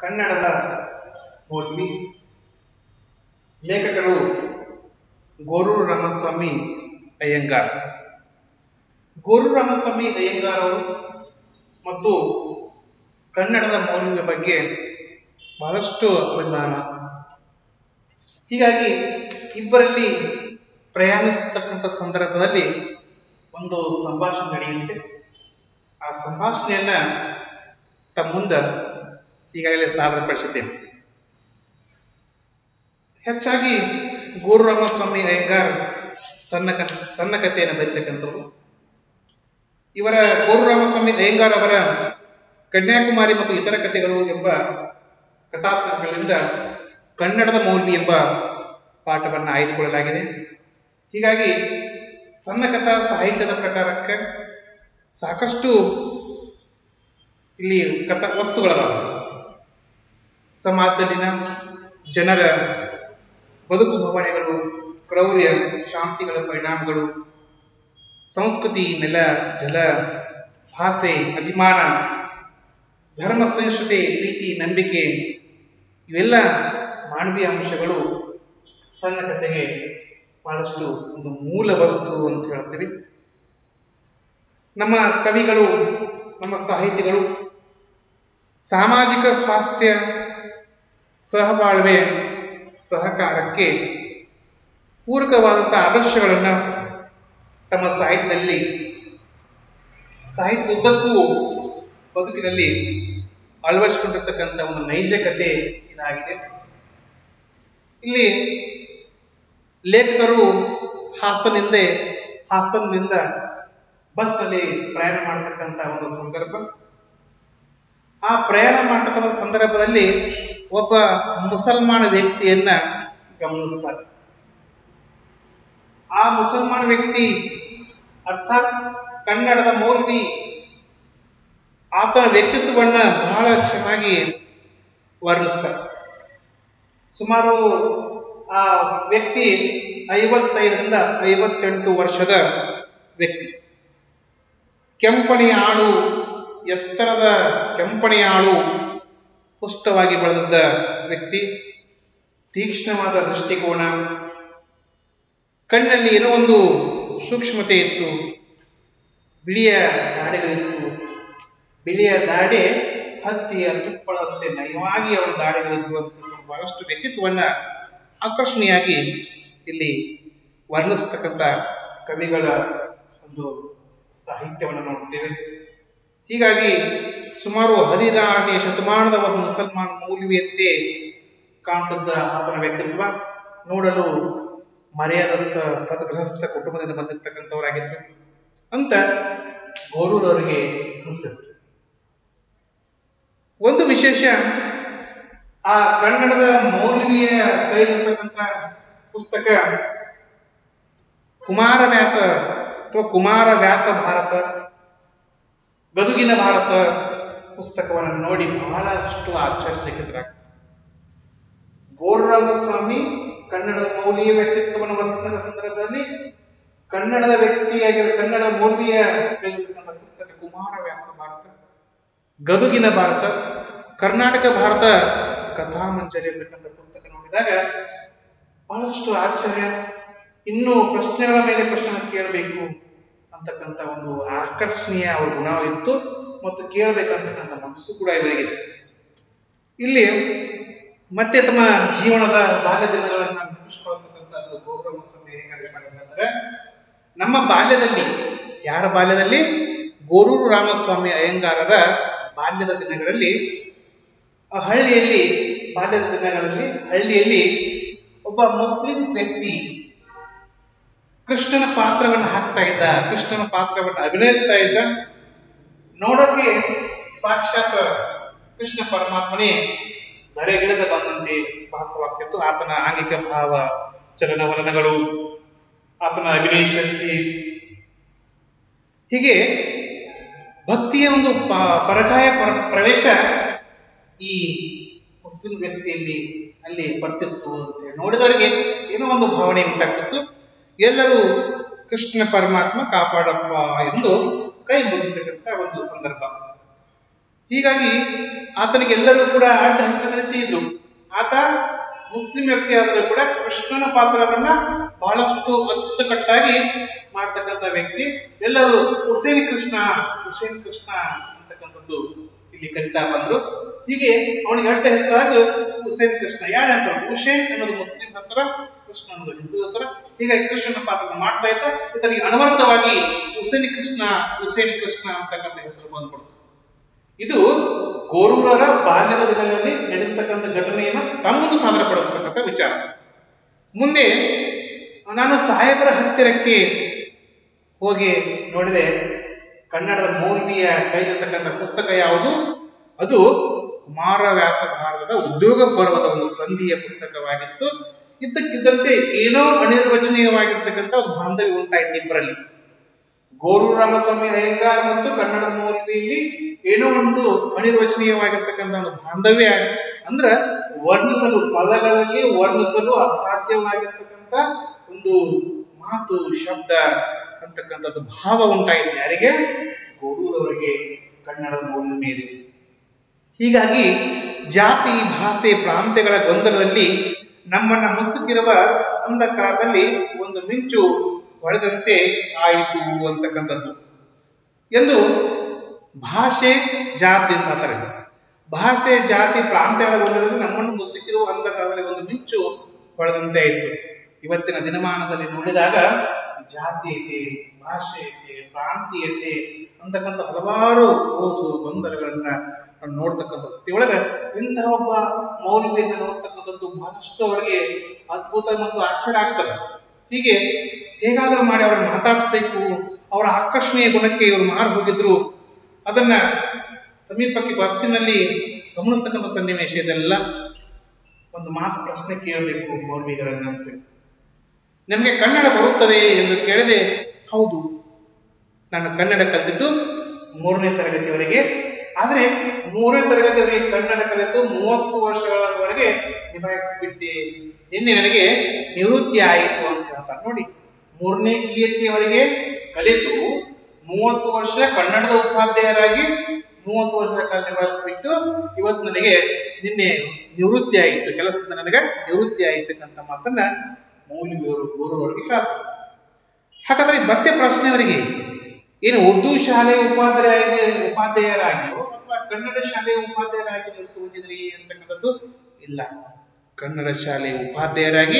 ಕನ್ನಡದ ಮೌಲ್ವಿ ಲೇಖಕರು ಗೋರೂರು ರಾಮಸ್ವಾಮಿ ಅಯ್ಯಂಗಾರ್ ಗೋರೂರು ರಾಮಸ್ವಾಮಿ ಅಯ್ಯಂಗಾರ್ ಅವರು ಮತ್ತು ಕನ್ನಡದ ಮೌಲ್ಯದ ಬಗ್ಗೆ ಬಹಳಷ್ಟು ಅಭಿಮಾನ ಹೀಗಾಗಿ ಇಬ್ಬರಲ್ಲಿ ಪ್ರಯಾಣಿಸತಕ್ಕಂಥ ಸಂದರ್ಭದಲ್ಲಿ ಒಂದು ಸಂಭಾಷಣೆ ನಡೆಯುತ್ತೆ ಆ ಸಂಭಾಷಣೆಯನ್ನ ತಮ್ಮ ಮುಂದೆ ಈಗಾಗಲೇ ಸಾದರಪಡಿಸಿದ್ದೇವೆ ಹೆಚ್ಚಾಗಿ ಗೋರು ರಾಮಸ್ವಾಮಿ ಅಯ್ಯಂಗಾರ್ ಸಣ್ಣ ಕ ಸಣ್ಣ ಕಥೆಯನ್ನು ಬರೀತಕ್ಕಂಥವ್ರು ಇವರ ಗೋರು ರಾಮಸ್ವಾಮಿ ಅಯ್ಯಂಗಾರ್ ಅವರ ಕನ್ಯಾಕುಮಾರಿ ಮತ್ತು ಇತರ ಕಥೆಗಳು ಎಂಬ ಕಥಾಸಂಘಗಳಿಂದ ಕನ್ನಡದ ಮೌಲ್ವಿ ಎಂಬ ಪಾಠವನ್ನು ಆಯ್ದುಕೊಳ್ಳಲಾಗಿದೆ ಹೀಗಾಗಿ ಸಣ್ಣ ಕಥಾ ಸಾಹಿತ್ಯದ ಪ್ರಕಾರಕ್ಕೆ ಸಾಕಷ್ಟು ಇಲ್ಲಿ ಕಥಾ ವಸ್ತುಗಳದಾವ ಸಮಾಜದಲ್ಲಿನ ಜನರ ಬದುಕು ಭಾವನೆಗಳು ಕ್ರೌರ್ಯ ಶಾಂತಿಗಳ ಪರಿಣಾಮಗಳು ಸಂಸ್ಕೃತಿ ನೆಲ ಜಲ ಭಾಷೆ ಅಭಿಮಾನ ಧರ್ಮ ಸಹಿಷ್ಣುತೆ ಪ್ರೀತಿ ನಂಬಿಕೆ ಇವೆಲ್ಲ ಮಾನವೀಯ ಅಂಶಗಳು ಸಣ್ಣ ಕಥೆಗೆ ಬಹಳಷ್ಟು ಒಂದು ಮೂಲ ವಸ್ತು ಅಂತ ಹೇಳ್ತೀವಿ ನಮ್ಮ ಕವಿಗಳು ನಮ್ಮ ಸಾಹಿತಿಗಳು ಸಾಮಾಜಿಕ ಸ್ವಾಸ್ಥ್ಯ ಸಹಬಾಳ್ವೆ ಸಹಕಾರಕ್ಕೆ ಪೂರಕವಾದಂತಹ ಆದರ್ಶಗಳನ್ನು ತಮ್ಮ ಸಾಹಿತ್ಯದಲ್ಲಿ ಸಾಹಿತ್ಯದುದ್ದಕ್ಕೂ ಬದುಕಿನಲ್ಲಿ ಅಳವಡಿಸಿಕೊಂಡಿರ್ತಕ್ಕಂಥ ಒಂದು ನೈಜಕತೆ ಇದಾಗಿದೆ ಇಲ್ಲಿ ಲೇಖಕರು ಹಾಸನಿಂದ ಹಾಸನ್ನಿಂದ ಬಸ್ನಲ್ಲಿ ಪ್ರಯಾಣ ಮಾಡತಕ್ಕಂಥ ಒಂದು ಸಂದರ್ಭ ಆ ಪ್ರಯಾಣ ಮಾಡತಕ್ಕಂಥ ಸಂದರ್ಭದಲ್ಲಿ ಒಬ್ಬ ಮುಸಲ್ಮಾನ ವ್ಯಕ್ತಿಯನ್ನ ಗಮನಿಸ್ತಾರೆ ಆ ಮುಸಲ್ಮಾನ ವ್ಯಕ್ತಿ ಅರ್ಥಾತ್ ಕನ್ನಡದ ಮೌಲ್ವಿ ಆತನ ವ್ಯಕ್ತಿತ್ವವನ್ನ ಬಹಳ ಚೆನ್ನಾಗಿ ವರ್ಣಿಸ್ತಾರೆ ಸುಮಾರು ಆ ವ್ಯಕ್ತಿ ಐವತ್ತೈದರಿಂದ ಐವತ್ತೆಂಟು ವರ್ಷದ ವ್ಯಕ್ತಿ ಕೆಂಪಣಿ ಆಳು ಎತ್ತರದ ಕೆಂಪಣಿ ಆಳು ಪುಷ್ಟವಾಗಿ ಬೆಳೆದಿದ್ದ ವ್ಯಕ್ತಿ ತೀಕ್ಷ್ಣವಾದ ದೃಷ್ಟಿಕೋನ ಕಣ್ಣಲ್ಲಿ ಏನೋ ಒಂದು ಸೂಕ್ಷ್ಮತೆ ಇತ್ತು ಬಿಳಿಯ ದಾಡಿಗಳಿತ್ತು ಬಿಳಿಯ ದಾಡೆ ಹತ್ತಿಯ ತುಪ್ಪಳಂತೆ ನಯವಾಗಿ ಅವರ ದಾಡಿಗಳಿದ್ದು ಅಂತ ಬಹಳಷ್ಟು ವ್ಯಕ್ತಿತ್ವವನ್ನ ಆಕರ್ಷಣೀಯಾಗಿ ಇಲ್ಲಿ ವರ್ಣಿಸ್ತಕ್ಕಂಥ ಕವಿಗಳ ಒಂದು ಸಾಹಿತ್ಯವನ್ನು ನೋಡ್ತೇವೆ ಹೀಗಾಗಿ ಸುಮಾರು ಹದಿನಾರನೇ ಶತಮಾನದ ಒಂದು ಮುಸಲ್ಮಾನ್ ಮೌಲ್ವಿಯಂತೆ ಕಾಣಿಸಿದ್ದ ಆತನ ವ್ಯಕ್ತಿತ್ವ ನೋಡಲು ಮರ್ಯಾದಸ್ಥ ಸದ್ಗೃಹಸ್ಥ ಕುಟುಂಬದಿಂದ ಬಂದಿರತಕ್ಕಂಥವರಾಗಿದ್ರು ಅಂತ ಗೋರೂರವರಿಗೆ ಅನಿಸ್ತಿತ್ತು ಒಂದು ವಿಶೇಷ ಆ ಕನ್ನಡದ ಮೌಲ್ವಿಯ ಕೈಲಿರ್ತಕ್ಕಂಥ ಪುಸ್ತಕ ಕುಮಾರವ್ಯಾಸ ಅಥವಾ ಕುಮಾರ ವ್ಯಾಸ ಭಾರತ ಗದುಗಿನ ಭಾರತ ಪುಸ್ತಕವನ್ನು ನೋಡಿ ಬಹಳಷ್ಟು ಆಶ್ಚರ್ಯಚಕಿತರಾಗ್ತಾರೆ ಗೋರ್ರಾಮಸ್ವಾಮಿ ಕನ್ನಡದ ಮೌಲ್ಯ ವ್ಯಕ್ತಿತ್ವವನ್ನು ವರ್ಣಿಸಿದ ಸಂದರ್ಭದಲ್ಲಿ ಕನ್ನಡದ ವ್ಯಕ್ತಿಯಾಗಿರೋ ಕನ್ನಡದ ಮೌಲ್ವಿಯ ಕೈಲಿರ್ತಕ್ಕಂಥ ಪುಸ್ತಕ ಕುಮಾರ ವ್ಯಾಸ ಭಾರತ ಗದುಗಿನ ಭಾರತ ಕರ್ನಾಟಕ ಭಾರತ ಕಥಾಮಂಜರಿ ಅಂತಕ್ಕಂಥ ಪುಸ್ತಕ ನೋಡಿದಾಗ ಬಹಳಷ್ಟು ಆಶ್ಚರ್ಯ ಇನ್ನೂ ಪ್ರಶ್ನೆಗಳ ಮೇಲೆ ಪ್ರಶ್ನೆ ಕೇಳಬೇಕು ಅಂತಕ್ಕಂಥ ಒಂದು ಆಕರ್ಷಣೀಯ ಅವ್ರ ಗುಣ ಇತ್ತು ಮತ್ತು ಕೇಳಬೇಕಂತಕ್ಕಂಥ ಮನಸ್ಸು ಕೂಡ ಇವರಿಗಿತ್ತು ಇಲ್ಲಿ ಮತ್ತೆ ತಮ್ಮ ಜೀವನದ ಬಾಲ್ಯ ದಿನಗಳನ್ನ ನೆನಪಿಸ್ಕೊಳ್ತಕ್ಕಂಥದ್ದು ಗೌರವ ಸ್ವಾಮಿ ಹೇಗೆ ನಮ್ಮ ಬಾಲ್ಯದಲ್ಲಿ ಯಾರ ಬಾಲ್ಯದಲ್ಲಿ ಗೋರೂರು ರಾಮಸ್ವಾಮಿ ಅಯ್ಯಂಗಾರರ ಬಾಲ್ಯದ ದಿನಗಳಲ್ಲಿ ಆ ಹಳ್ಳಿಯಲ್ಲಿ ಬಾಲ್ಯದ ದಿನಗಳಲ್ಲಿ ಹಳ್ಳಿಯಲ್ಲಿ ಒಬ್ಬ ಮುಸ್ಲಿಂ ವ್ಯಕ್ತಿ ಕೃಷ್ಣನ ಪಾತ್ರವನ್ನು ಹಾಕ್ತಾ ಇದ್ದ ಕೃಷ್ಣನ ಪಾತ್ರವನ್ನು ಅಭಿನಯಿಸ್ತಾ ಇದ್ದ ನೋಡೋಕೆ ಸಾಕ್ಷಾತ್ ಕೃಷ್ಣ ಪರಮಾತ್ಮನೇ ಧರೆಗಿಳಿದ ಬಂದಂತೆ ಭಾಸವಾಗ್ತಿತ್ತು ಆತನ ಆಂಗಿಕ ಭಾವ ಚಲನವಲನಗಳು ಆತನ ಅಭಿನಯ ಶಕ್ತಿ ಹೀಗೆ ಭಕ್ತಿಯ ಒಂದು ಪರಕಾಯ ಪ್ರವೇಶ ಈ ಮುಸ್ಲಿಂ ವ್ಯಕ್ತಿಯಲ್ಲಿ ಅಲ್ಲಿ ಬರ್ತಿತ್ತು ಅಂತ ನೋಡಿದವರಿಗೆ ಏನೋ ಒಂದು ಭಾವನೆ ಉಂಟಾಗ್ತಿತ್ತು ಎಲ್ಲರೂ ಕೃಷ್ಣ ಪರಮಾತ್ಮ ಕಾಪಾಡಪ್ಪ ಎಂದು ಕೈ ಮುಗಿತಕ್ಕಂಥ ಒಂದು ಸಂದರ್ಭ ಹೀಗಾಗಿ ಆತನಿಗೆ ಎಲ್ಲರೂ ಕೂಡ ಅಡ್ಡ ಹೆಸರಿನಲ್ಲಿ ಇದ್ರು ಆತ ಮುಸ್ಲಿಂ ವ್ಯಕ್ತಿ ಆದರೂ ಕೂಡ ಕೃಷ್ಣನ ಪಾತ್ರವನ್ನ ಬಹಳಷ್ಟು ಅಚ್ಚುಕಟ್ಟಾಗಿ ಮಾಡ್ತಕ್ಕಂಥ ವ್ಯಕ್ತಿ ಎಲ್ಲರೂ ಹುಸೇನ್ ಕೃಷ್ಣ ಹುಸೇನ್ ಕೃಷ್ಣ ಅಂತಕ್ಕಂಥದ್ದು ಇಲ್ಲಿ ಕರಿತಾ ಬಂದ್ರು ಹೀಗೆ ಅವನಿಗೆ ಅಡ್ಡ ಹೆಸರಾಗಿ ಹುಸೇನ್ ಕೃಷ್ಣ ಎರಡು ಹೆಸರು ಹುಸೇನ್ ಅನ್ನೋದು ಮುಸ್ಲಿಂ ಹೆಸರು ಕೃಷ್ಣ ಅನ್ನೋದು ಹಿಂದೂ ಹೆಸರು ಹೀಗಾಗಿ ಕೃಷ್ಣನ ಪಾತ್ರ ಮಾಡ್ತಾ ಇದ್ದ ಈತನಿಗೆ ಅನವರ್ತವಾಗಿ ಹುಸೇನ್ ಕೃಷ್ಣ ಹುಸೇನ್ ಕೃಷ್ಣ ಅಂತಕ್ಕಂಥ ಹೆಸರು ಬಂದ್ಬಿಡ್ತು ಇದು ಗೋರೂರರ ಬಾಲ್ಯದ ದಿನಗಳಲ್ಲಿ ನಡೆದತಕ್ಕಂಥ ಘಟನೆಯನ್ನ ತಮ್ಮದು ಸಾದರಪಡಿಸ್ತಕ್ಕಂಥ ವಿಚಾರ ಮುಂದೆ ನಾನು ಸಾಹೇಬರ ಹತ್ತಿರಕ್ಕೆ ಹೋಗಿ ನೋಡಿದೆ ಕನ್ನಡದ ಮೌಲ್ವಿಯ ಕೈಲಿರ್ತಕ್ಕಂಥ ಪುಸ್ತಕ ಯಾವುದು ಅದು ಕುಮಾರವ್ಯಾಸ ಭಾರತದ ಉದ್ಯೋಗ ಪರ್ವದ ಒಂದು ಸಂಧಿಯ ಪುಸ್ತಕವಾಗಿತ್ತು ಇದ್ದಕ್ಕಿದ್ದಂತೆ ಏನೋ ಅನಿರ್ವಚನೀಯವಾಗಿರ್ತಕ್ಕಂಥ ಒಂದು ಬಾಂಧವ್ಯ ಉಂಟಾಯ್ತು ಇಬ್ಬರಲ್ಲಿ ಗೋರು ರಾಮಸ್ವಾಮಿ ಅಯ್ಯಂಗಾರ್ ಮತ್ತು ಕನ್ನಡದ ಮೌಲ್ವಿಯಲ್ಲಿ ಏನೋ ಒಂದು ಅನಿರ್ವಚನೀಯವಾಗಿರ್ತಕ್ಕಂಥ ಒಂದು ಬಾಂಧವ್ಯ ಅಂದ್ರ ವರ್ಣಿಸಲು ಪದಗಳಲ್ಲಿ ವರ್ಣಿಸಲು ಅಸಾಧ್ಯವಾಗಿರ್ತಕ್ಕಂಥ ಒಂದು ಮಾತು ಶಬ್ದ ಅಂತಕ್ಕಂಥದ್ದು ಭಾವ ಉಂಟಾಯಿತು ಯಾರಿಗೆ ಗೋರೂರವರಿಗೆ ಕನ್ನಡದ ಮೌಲ್ಯ ಮೇಲೆ ಹೀಗಾಗಿ ಜಾತಿ ಭಾಷೆ ಪ್ರಾಂತ್ಯಗಳ ಗೊಂದಲದಲ್ಲಿ ನಮ್ಮನ್ನ ಮುಸುಕಿರುವ ಅಂಧಕಾರದಲ್ಲಿ ಒಂದು ಮಿಂಚು ಹೊಳೆದಂತೆ ಆಯಿತು ಅಂತಕ್ಕಂಥದ್ದು ಎಂದು ಭಾಷೆ ಜಾತಿ ಅಂತ ಹೇಳ್ತಾರೆ ಭಾಷೆ ಜಾತಿ ಪ್ರಾಂತ್ಯಗಳ ಗೊಂದಲದಲ್ಲಿ ನಮ್ಮನ್ನು ಮುಸುಕಿರುವ ಅಂಧಕಾರದಲ್ಲಿ ಒಂದು ಮಿಂಚು ಹೊಳೆದಂತೆ ಆಯಿತು ಇವತ್ತಿನ ದಿನಮಾನದಲ್ಲಿ ನೋಡಿದಾಗ ಜಾತೀಯತೆ ಭಾಷೆಯತೆ ಪ್ರಾಂತೀಯತೆ ಅಂತಕ್ಕಂಥ ಹಲವಾರು ಓಸು ಗೊಂದಲಗಳನ್ನ ನಾವು ನೋಡ್ತಕ್ಕಂಥ ಸ್ಥಿತಿ ಒಳಗ ಇಂತಹ ಒಬ್ಬ ಮೌಲ್ಯವನ್ನು ನೋಡ್ತಕ್ಕಂಥದ್ದು ಬಹಳಷ್ಟು ಅವರಿಗೆ ಅದ್ಭುತ ಮತ್ತು ಆಶ್ಚರ್ಯ ಆಗ್ತದೆ ಹೀಗೆ ಹೇಗಾದ್ರೂ ಮಾಡಿ ಅವ್ರನ್ನ ಮಾತಾಡಿಸ್ಬೇಕು ಅವರ ಆಕರ್ಷಣೀಯ ಗುಣಕ್ಕೆ ಇವರು ಮಾರು ಹೋಗಿದ್ರು ಅದನ್ನ ಸಮೀಪಕ್ಕೆ ಬಸ್ಸಿನಲ್ಲಿ ಗಮನಿಸ್ತಕ್ಕಂಥ ಸನ್ನಿವೇಶ ಇದೆಲ್ಲ ಒಂದು ಮಾತು ಪ್ರಶ್ನೆ ಕೇಳಬೇಕು ಮೌಲ್ವಿಗಳನ್ನ ಅಂತ ನಿಮಗೆ ಕನ್ನಡ ಬರುತ್ತದೆ ಎಂದು ಕೇಳಿದೆ ಹೌದು ನಾನು ಕನ್ನಡ ಕಲಿತಿದ್ದು ಮೂರನೇ ತರಗತಿಯವರೆಗೆ ಆದ್ರೆ ಮೂರನೇ ತರಗತಿಯವರೆಗೆ ಕನ್ನಡ ಕಲಿತು ಮೂವತ್ತು ವರ್ಷಗಳವರೆಗೆ ನಿಭಾಯಿಸಿಬಿಟ್ಟೆ ನಿನ್ನೆ ನನಗೆ ನಿವೃತ್ತಿ ಆಯಿತು ಅಂತ ಹೇಳ್ತಾರೆ ನೋಡಿ ಮೂರನೇ ಇಯತ್ತಿಯವರೆಗೆ ಕಲಿತು ಮೂವತ್ತು ವರ್ಷ ಕನ್ನಡದ ಉಪಾಧ್ಯಾಯರಾಗಿ ಮೂವತ್ತು ವರ್ಷದ ಕಾಲ ನಿಭಾಯಿಸಿಬಿಟ್ಟು ಇವತ್ತು ನನಗೆ ನಿನ್ನೆ ನಿವೃತ್ತಿ ಆಯಿತು ಕೆಲಸದಿಂದ ನನಗೆ ನಿವೃತ್ತಿ ಆಯಿತಕ್ಕಂಥ ಮಾತನ್ನ ಮೌಲ್ಯವರು ಗೋರುವವರಿಗೆ ಕಾತು ಹಾಗಾದ್ರೆ ಮತ್ತೆ ಪ್ರಶ್ನೆ ಅವರಿಗೆ ಏನು ಉರ್ದು ಶಾಲೆ ಉಪಾಧ್ಯಾಯ ಉಪಾಧ್ಯಾಯರಾಗಿಯೋ ಅಥವಾ ಕನ್ನಡ ಶಾಲೆ ಉಪಾಧ್ಯಾಯರಾಗಿ ನಿಂತುಕೊಂಡಿದ್ರಿ ಅಂತಕ್ಕಂಥದ್ದು ಇಲ್ಲ ಕನ್ನಡ ಶಾಲೆ ಉಪಾಧ್ಯಾಯರಾಗಿ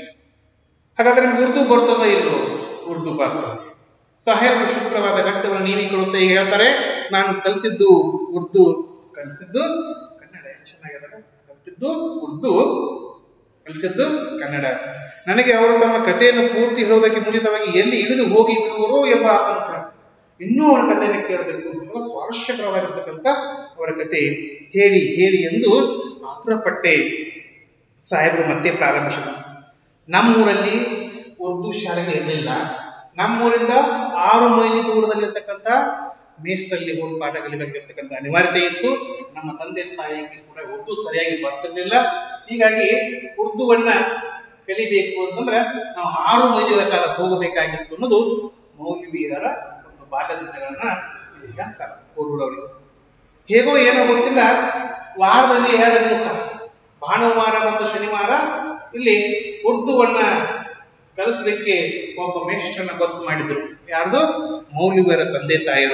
ಹಾಗಾದ್ರೆ ನಿಮ್ಗೆ ಉರ್ದು ಬರ್ತದೋ ಇಲ್ಲೋ ಉರ್ದು ಬರ್ತದೆ ಸಾಹೇಬರು ಶುಕ್ರವಾದ ಗಂಟೆಗಳನ್ನು ನೀವಿಕೊಳ್ಳುತ್ತೆ ಹೇಳ್ತಾರೆ ನಾನು ಕಲ್ತಿದ್ದು ಉರ್ದು ಕಲಿಸಿದ್ದು ಕನ್ನಡ ಎಷ್ಟು ಚೆನ್ನಾಗಿದೆ ಕಲ್ತಿದ್ದು ಉರ್ದು ಕಲಿಸಿದ್ದು ಕನ್ನಡ ನನಗೆ ಅವರು ತಮ್ಮ ಕಥೆಯನ್ನು ಪೂರ್ತಿ ಹೇಳುವುದಕ್ಕೆ ಮುಂಚಿತವಾಗಿ ಎಲ್ಲಿ ಇಳಿದು ಹೋಗಿ ಬಿಡುವರು ಎಂಬ ಆತಂಕ ಇನ್ನೂ ಅವರ ಕಥೆಯನ್ನು ಕೇಳಬೇಕು ಬಹಳ ಸ್ವಾರಸ್ಯಕರವಾಗಿರ್ತಕ್ಕಂಥ ಅವರ ಕತೆ ಹೇಳಿ ಹೇಳಿ ಎಂದು ಆತುರಪಟ್ಟೆ ಸಾಹೇಬರು ಮತ್ತೆ ಪ್ರಾರಂಭಿಸಿದರು ನಮ್ಮೂರಲ್ಲಿ ಉರ್ದು ಶಾಲೆಗಳು ಇರಲಿಲ್ಲ ನಮ್ಮೂರಿಂದ ಆರು ಮೈಲಿ ದೂರದಲ್ಲಿರ್ತಕ್ಕಂಥ ಮೇಸ್ಟಲ್ಲಿ ಹೋಗಿ ಪಾಠ ಕಲಿಬೇಕಾಗಿರ್ತಕ್ಕಂಥ ಅನಿವಾರ್ಯತೆ ಇತ್ತು ನಮ್ಮ ತಂದೆ ತಾಯಿಗೆ ಕೂಡ ಉರ್ದು ಸರಿಯಾಗಿ ಬರ್ತಿರ್ಲಿಲ್ಲ ಹೀಗಾಗಿ ಉರ್ದುವನ್ನ ಕಲಿಬೇಕು ಅಂತಂದ್ರೆ ನಾವು ಆರು ಮೈಲಿಗಳ ಕಾಲ ಹೋಗಬೇಕಾಗಿತ್ತು ಅನ್ನೋದು ಮೌಲ್ಯವೀರರ ಒಂದು ಬಾಲ್ಯ ದಿನಗಳನ್ನ ಇಲ್ಲಿ ಹೇಳ್ತಾರೆ ಕೋರೂರವರಿಗೆ ಹೇಗೋ ಏನೋ ಗೊತ್ತಿಲ್ಲ ವಾರದಲ್ಲಿ ಎರಡು ದಿವಸ ಭಾನುವಾರ ಮತ್ತು ಶನಿವಾರ ಇಲ್ಲಿ ಉರ್ದುವನ್ನ ಕಲಿಸ್ಲಿಕ್ಕೆ ಒಬ್ಬ ಮೇಷ್ಟ್ರನ್ನ ಗೊತ್ತು ಮಾಡಿದ್ರು ಯಾರ್ದು ಮೌಲ್ಯವೀರ ತಂದೆ ತಾಯಿಯರು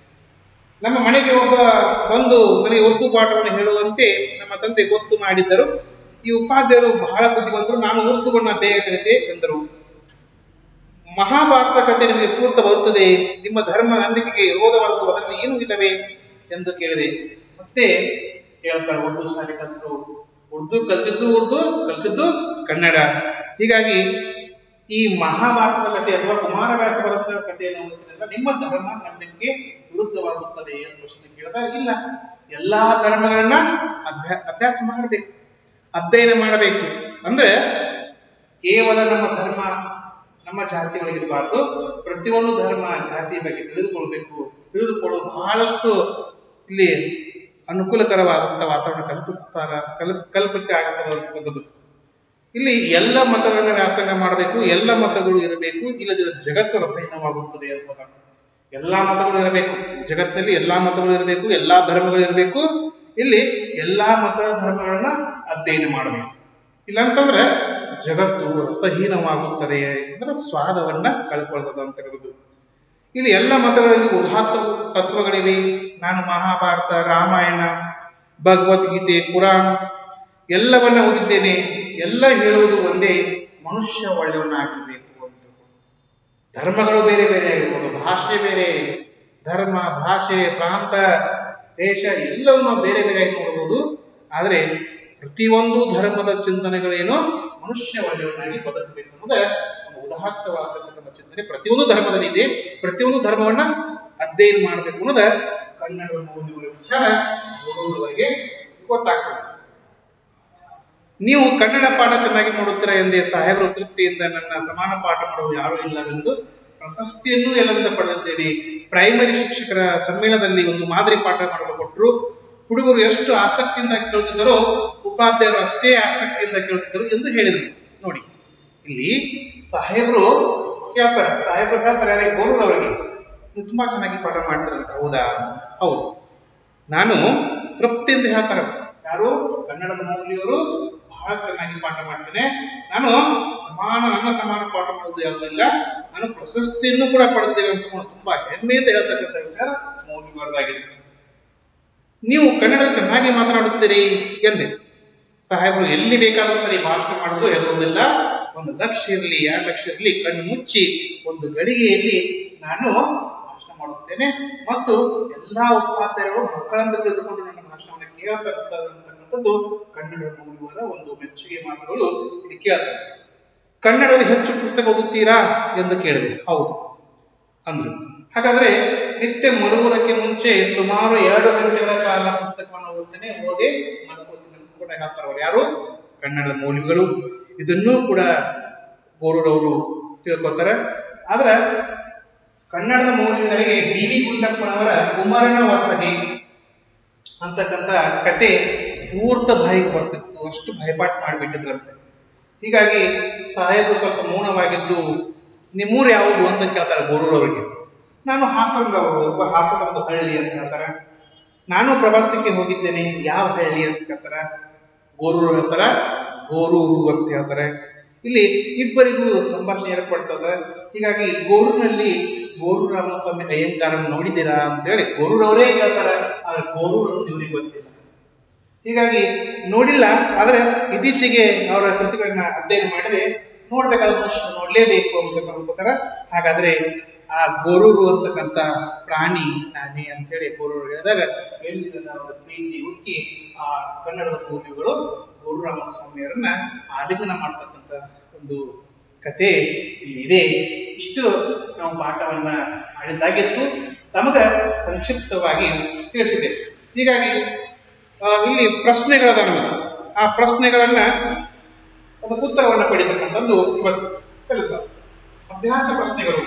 ನಮ್ಮ ಮನೆಗೆ ಒಬ್ಬ ಬಂದು ನನಗೆ ಉರ್ದು ಪಾಠವನ್ನು ಹೇಳುವಂತೆ ನಮ್ಮ ತಂದೆ ಗೊತ್ತು ಮಾಡಿದ್ದರು ಈ ಉಪಾಧ್ಯಾಯರು ಬಹಳ ಬುದ್ಧಿವಂತರು ನಾನು ಉರ್ದುವನ್ನ ಬೇಗ ಕಲಿತೆ ಎಂದರು ಮಹಾಭಾರತ ಕಥೆ ನಿಮಗೆ ಪೂರ್ತ ಬರುತ್ತದೆ ನಿಮ್ಮ ಧರ್ಮ ನಂಬಿಕೆಗೆ ವಿರೋಧವಾದದ್ದು ಅದರಲ್ಲಿ ಏನೂ ಇಲ್ಲವೇ ಎಂದು ಕೇಳಿದೆ ಮತ್ತೆ ಕೇಳ್ತಾರೆ ಉರ್ದು ಶಾಲೆ ಕಲಿತರು ಉರ್ದು ಕಲ್ತಿದ್ದು ಉರ್ದು ಕಲಿಸಿದ್ದು ಕನ್ನಡ ಹೀಗಾಗಿ ಈ ಮಹಾಭಾರತದ ಕಥೆ ಅಥವಾ ಕುಮಾರವ್ಯಾಸ ಬರೆದ ಕಥೆಯನ್ನು ಓದುತ್ತಿರಲ್ಲ ನಿಮ್ಮ ಧರ್ಮ ನಂಬಿಕೆ ವಿರುದ್ಧವಾಗುತ್ತದೆ ಎಂದು ಪ್ರಶ್ನೆ ಕೇಳಿದಾಗ ಇಲ್ಲ ಎಲ್ಲಾ ಧರ್ಮಗಳನ್ನ ಅಭ್ಯಾ ಅಭ್ಯಾಸ ಮಾಡಬೇಕು ಅಧ್ಯಯನ ಮಾಡಬೇಕು ಅಂದ್ರೆ ಕೇವಲ ನಮ್ಮ ಧರ್ಮ ನಮ್ಮ ಜಾತಿಗಳಿಗಿರಬಾರ್ದು ಪ್ರತಿಯೊಂದು ಧರ್ಮ ಜಾತಿ ಬಗ್ಗೆ ತಿಳಿದುಕೊಳ್ಬೇಕು ತಿಳಿದುಕೊಳ್ಳಲು ಬಹಳಷ್ಟು ಇಲ್ಲಿ ಅನುಕೂಲಕರವಾದಂತಹ ವಾತಾವರಣ ಕಲ್ಪಿಸ್ತಾರ ಕಲ್ ಕಲ್ಪಿತ ಆಗುತ್ತದೆ ಅಂತಕ್ಕಂಥದ್ದು ಇಲ್ಲಿ ಎಲ್ಲ ಮತಗಳನ್ನ ವ್ಯಾಸಂಗ ಮಾಡಬೇಕು ಎಲ್ಲ ಮತಗಳು ಇರಬೇಕು ಇಲ್ಲದಿದ್ದರೆ ಜಗತ್ತು ರಸಹೀನವಾಗುತ್ತದೆ ಅಂತ ಎಲ್ಲಾ ಮತಗಳು ಇರಬೇಕು ಜಗತ್ತಿನಲ್ಲಿ ಎಲ್ಲಾ ಮತಗಳು ಇರಬೇಕು ಎಲ್ಲಾ ಧರ್ಮಗಳು ಇರಬೇಕು ಇಲ್ಲಿ ಎಲ್ಲಾ ಮತ ಧರ್ಮಗಳನ್ನ ಅಧ್ಯಯನ ಮಾಡಬೇಕು ಇಲ್ಲಾಂತಂದ್ರೆ ಜಗತ್ತು ರಸಹೀನವಾಗುತ್ತದೆ ಅಂದ್ರೆ ಸ್ವಾದವನ್ನ ಕಳ್ಕೊಳ್ತದ ಅಂತಕ್ಕಂಥದ್ದು ಇಲ್ಲಿ ಎಲ್ಲ ಮತಗಳಲ್ಲಿ ಉದಾತ್ತ ತತ್ವಗಳಿವೆ ನಾನು ಮಹಾಭಾರತ ರಾಮಾಯಣ ಭಗವದ್ಗೀತೆ ಪುರಾಣ ಎಲ್ಲವನ್ನ ಓದಿದ್ದೇನೆ ಎಲ್ಲ ಹೇಳುವುದು ಒಂದೇ ಮನುಷ್ಯ ಒಳ್ಳೆಯವನಾಗಿರ್ಬೇಕು ಅಂತ ಧರ್ಮಗಳು ಬೇರೆ ಬೇರೆ ಆಗಿರ್ಬೋದು ಭಾಷೆ ಬೇರೆ ಧರ್ಮ ಭಾಷೆ ಪ್ರಾಂತ ದೇಶ ಎಲ್ಲವನ್ನು ಬೇರೆ ಬೇರೆಯಾಗಿ ನೋಡಬಹುದು ಆದರೆ ಪ್ರತಿಯೊಂದು ಧರ್ಮದ ಚಿಂತನೆಗಳೇನು ಮನುಷ್ಯ ಒಳ್ಳೆಯವನಾಗಿ ಬದುಕಬೇಕು ಅನ್ನೋದ ಒಂದು ಉದಾತ್ತವಾಗಿರ್ತಕ್ಕಂಥ ಚಿಂತನೆ ಪ್ರತಿಯೊಂದು ಧರ್ಮದಲ್ಲಿ ಇದೆ ಪ್ರತಿಯೊಂದು ಧರ್ಮವನ್ನ ಅಧ್ಯಯನ ಮಾಡಬೇಕು ಅನ್ನೋದ ಕನ್ನಡದ ಮೌಲ್ಯಗಳ ವಿಚಾರ ಓದುವವರಿಗೆ ಗೊತ್ತಾಗ್ತದೆ ನೀವು ಕನ್ನಡ ಪಾಠ ಚೆನ್ನಾಗಿ ಮಾಡುತ್ತೀರಾ ಎಂದೇ ಸಾಹೇಬರು ತೃಪ್ತಿಯಿಂದ ನನ್ನ ಸಮಾನ ಪಾಠ ಮಾಡುವುದು ಯಾರೂ ಇಲ್ಲವೆಂದು ಪ್ರಶಸ್ತಿಯನ್ನು ಎಲ್ಲರಿಂದ ಪಡೆದಿದ್ದೇನೆ ಪ್ರೈಮರಿ ಶಿಕ್ಷಕರ ಸಮ್ಮೇಳನದಲ್ಲಿ ಒಂದು ಮಾದರಿ ಪಾಠ ಮಾಡಲು ಕೊಟ್ಟರು ಹುಡುಗರು ಎಷ್ಟು ಆಸಕ್ತಿಯಿಂದ ಕೇಳುತ್ತಿದ್ದರೋ ಉಪಾಧ್ಯಾಯರು ಅಷ್ಟೇ ಆಸಕ್ತಿಯಿಂದ ಕೇಳುತ್ತಿದ್ದರು ಎಂದು ಹೇಳಿದರು ನೋಡಿ ಇಲ್ಲಿ ಸಾಹೇಬರು ಕೇಳ್ತಾರೆ ಸಾಹೇಬರು ಹೇಳ್ತಾರೆ ಯಾರಿಗೆ ಗೋರೂರ್ ಅವರಿಗೆ ನೀವು ತುಂಬಾ ಚೆನ್ನಾಗಿ ಪಾಠ ಮಾಡ್ತೀರಂತ ಹೌದಾ ಹೌದು ನಾನು ತೃಪ್ತಿಯಿಂದ ಹೇಳ್ತಾರೆ ಯಾರು ಕನ್ನಡದ ಮೌಲ್ಯವರು ಬಹಳ ಚೆನ್ನಾಗಿ ಪಾಠ ಮಾಡ್ತೇನೆ ನಾನು ಸಮಾನ ನನ್ನ ಸಮಾನ ಪಾಠ ಮಾಡೋದು ಯಾವುದಿಲ್ಲ ನಾನು ಪ್ರಶಸ್ತಿಯನ್ನು ಕೂಡ ಪಡೆದಿದ್ದೇವೆ ಅಂತ ತುಂಬಾ ಹೆಮ್ಮೆಯಿಂದ ಹೇಳ್ತಕ್ಕಂಥ ವಿಚಾರ ಮೌಲ್ಯವರದಾಗಿದೆ ನೀವು ಕನ್ನಡ ಚೆನ್ನಾಗಿ ಮಾತನಾಡುತ್ತೀರಿ ಎಂದೆ ಸಾಹೇಬರು ಎಲ್ಲಿ ಬೇಕಾದ್ರೂ ಸರಿ ಭಾಷಣ ಮಾಡೋದು ಹೆದರುವುದಿಲ್ಲ ಒಂದು ಲಕ್ಷ ಇರಲಿ ಎರಡು ಲಕ್ಷ ಇರಲಿ ಕಣ್ಣು ಮುಚ್ಚಿ ಒಂದು ಗಳಿಗೆಯಲ್ಲಿ ನಾನು ಭಾಷಣ ಮಾಡುತ್ತೇನೆ ಮತ್ತು ಎಲ್ಲಾ ಉಪಾಧ್ಯಾಯರು ಮಕ್ಕಳಂತ ತಿಳಿದುಕೊಂಡು ನನ್ನ ಭಾಷಣವನ್ನು ಕೇಳತಕ್ಕಂಥದ್ದು ಕನ್ನಡ ಮೌಲ್ಯವರ ಒಂದು ಮೆಚ್ಚುಗೆ ಮಾತುಗಳು ಇಲ್ಲಿ ಕೇಳ್ತಾರೆ ಕನ್ನಡದಲ್ಲಿ ಹೆಚ್ಚು ಪುಸ್ತಕ ಓದುತ್ತೀರಾ ಎಂದು ಕೇಳಿದೆ ಹೌದು ಅಂದ್ರು ಹಾಗಾದ್ರೆ ನಿತ್ಯ ಮಲಗುವುದಕ್ಕೆ ಮುಂಚೆ ಸುಮಾರು ಎರಡು ಗಂಟೆಗಳ ಕಾಲ ಪುಸ್ತಕವನ್ನು ಓದ್ತೇನೆ ಓದಿ ಮಲಗುತ್ತೀನಿ ಅಂತ ಕೂಡ ಹೇಳ್ತಾರೆ ಅವ್ರು ಯಾರು ಕನ್ನಡದ ಮೌಲ್ಯಗಳು ಇದನ್ನೂ ಕೂಡ ಗೋರೂರವರು ತಿಳ್ಕೊತಾರೆ ಆದ್ರೆ ಕನ್ನಡದ ಮೌಲ್ಯಗಳಿಗೆ ಡಿ ವಿ ಗುಂಡಪ್ಪನವರ ಕುಮಾರನ ವಾಸಗೆ ಅಂತಕ್ಕಂಥ ಕತೆ ಪೂರ್ತ ಬಾಯಿಗೆ ಬರ್ತಿತ್ತು ಅಷ್ಟು ಭಯಪಾಠ ಮಾಡಿಬಿಟ್ಟಿದ್ರಂತೆ ಹೀಗಾಗಿ ಸಾಹೇಬರು ಸ್ವಲ್ಪ ಮೌನವಾಗಿದ್ದು ನಿಮ್ಮೂರು ಯಾವುದು ಅಂತ ಕೇಳ್ತಾರೆ ಗೋರೂರವರಿಗೆ ನಾನು ಹಾಸನದವರು ಒಬ್ಬ ಹಾಸನ ಒಂದು ಹಳ್ಳಿ ಅಂತ ಹೇಳ್ತಾರೆ ನಾನು ಪ್ರವಾಸಕ್ಕೆ ಹೋಗಿದ್ದೇನೆ ಯಾವ ಹಳ್ಳಿ ಅಂತ ಕೇಳ್ತಾರ ಗೋರೂರು ಹೇಳ್ತಾರ ಗೋರೂರು ಅಂತ ಹೇಳ್ತಾರೆ ಇಲ್ಲಿ ಇಬ್ಬರಿಗೂ ಸಂಭಾಷಣೆ ಏರ್ಪಡ್ತದ ಹೀಗಾಗಿ ಗೋರೂರಿನಲ್ಲಿ ಗೋರೂರು ರಾಮಸ್ವಾಮಿ ಅಯ್ಯಂಗಾರನ್ ನೋಡಿದ್ದೀರಾ ಅಂತ ಹೇಳಿ ಗೋರೂರವರೇ ಕೇಳ್ತಾರ ಆದ್ರೆ ಗೋರೂರು ಅನ್ನೋದು ಇವ್ರಿಗೆ ಗೊತ್ತಿಲ್ಲ ಹೀಗಾಗಿ ನೋಡಿಲ್ಲ ಆದ್ರೆ ಇತ್ತೀಚೆಗೆ ಅವರ ಕೃತಿಗಳನ್ನ ಅಧ್ಯಯನ ಮಾಡಿದೆ ನೋಡ್ಬೇಕಾದ ಮನುಷ್ಯ ನೋಡ್ಲೇಬೇಕು ಅಂತ ಅನ್ಕೋತಾರ ಹಾಗಾದ್ರೆ ಆ ಗೋರೂರು ಅಂತಕ್ಕಂಥ ಪ್ರಾಣಿ ನಾನೇ ಅಂತ ಹೇಳಿ ಗೋರೂರು ಹೇಳಿದಾಗ ಎಲ್ಲಿರದ ಒಂದು ಪ್ರೀತಿ ಹುಡುಕಿ ಆ ಕನ್ನಡದ ಮೌಲ್ಯಗಳು ಗೋರು ರಾಮಸ್ವಾಮಿಯವರನ್ನ ಆಲಿಂಗನ ಮಾಡ್ತಕ್ಕಂಥ ಒಂದು ಕತೆ ಇಲ್ಲಿ ಇದೆ ಇಷ್ಟು ನಾವು ಪಾಠವನ್ನ ಮಾಡಿದ್ದಾಗಿತ್ತು ತಮಗ ಸಂಕ್ಷಿಪ್ತವಾಗಿ ತಿಳಿಸಿದೆ ಹೀಗಾಗಿ ಆ, ಇಲ್ಲಿ ಪ್ರಶ್ನೆಗಳದ ನಮಗೆ ಆ ಪ್ರಶ್ನೆಗಳನ್ನ ಅದಕ್ಕೆ ಉತ್ತರವನ್ನ ಪಡಿತಕ್ಕಂಥದ್ದು ಇವತ್ತು ಕೆಲಸ ಅಭ್ಯಾಸ ಪ್ರಶ್ನೆಗಳು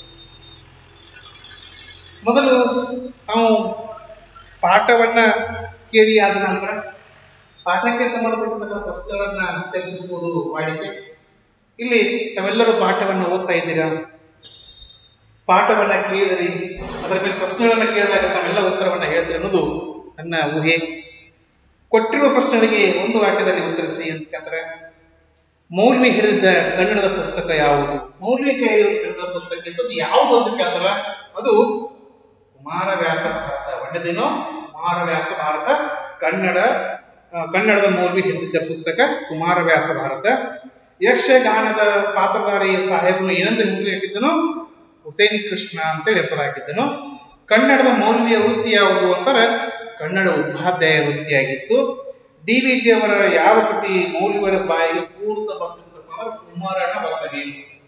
ಮೊದಲು ನಾವು ಪಾಠವನ್ನ ಕೇಳಿ ಆದ ನಂತರ ಪಾಠಕ್ಕೆ ಸಂಬಂಧಪಟ್ಟಂತಹ ಪ್ರಶ್ನೆಗಳನ್ನ ಚರ್ಚಿಸುವುದು ವಾಡಿಕೆ ಇಲ್ಲಿ ತಾವೆಲ್ಲರೂ ಪಾಠವನ್ನ ಓದ್ತಾ ಇದ್ದೀರಾ ಪಾಠವನ್ನ ಕೇಳಿದಿರಿ ಅದರ ಮೇಲೆ ಪ್ರಶ್ನೆಗಳನ್ನ ಕೇಳಿದಾಗ ತಾವೆಲ್ಲ ಉತ್ತರವನ್ನ ಹೇಳ್ತೀರಿ ಅನ್ನೋದು ನನ್ನ ಊಹೆ ಕೊಟ್ಟಿರುವ ಪ್ರಶ್ನೆಗಳಿಗೆ ಒಂದು ವಾಕ್ಯದಲ್ಲಿ ಉತ್ತರಿಸಿ ಅಂತ ಕೇಳ್ತಾರೆ ಮೌಲ್ವಿ ಹಿಡಿದಿದ್ದ ಕನ್ನಡದ ಪುಸ್ತಕ ಯಾವುದು ಮೌಲ್ವಿ ಕೈಯಲ್ಲಿ ಕನ್ನಡದ ಪುಸ್ತಕ ಇದ್ದದ್ದು ಯಾವುದು ಅಂತ ಕೇಳ್ತಾರ ಅದು ಕುಮಾರವ್ಯಾಸ ಭಾರತ ಒಳ್ಳೆದೇನೋ ಕುಮಾರವ್ಯಾಸ ಭಾರತ ಕನ್ನಡ ಆ, ಕನ್ನಡದ ಮೌಲ್ವಿ ಹಿಡಿದಿದ್ದ ಪುಸ್ತಕ ಕುಮಾರವ್ಯಾಸ ಭಾರತ ಯಕ್ಷಗಾನದ ಪಾತ್ರಧಾರಿ ಸಾಹೇಬನು ಏನಂತ ಹೆಸರು ಹಾಕಿದ್ದನು ಹುಸೇನ್ ಕೃಷ್ಣ ಅಂತೇಳಿ ಹೆಸರು ಹಾಕಿದ್ದನು ಕನ್ನಡದ ಮೌಲ್ವಿಯ ವೃತ್ತಿ ಯಾವುದು ಅಂತಾರೆ ಕನ್ನಡ ಉಪಾಧ್ಯಾಯ ವೃತ್ತಿಯಾಗಿತ್ತು ಡಿ ವಿ ಜಿ ಅವರ ಯಾವ ಕೃತಿ ಮೌಲ್ಯವರ ಬಾಯಿಗೆ ಪೂರ್ತ ಬಂದಿರ್ತಕ್ಕಂಥ ಕುಮಾರನ ಬಸಗೆ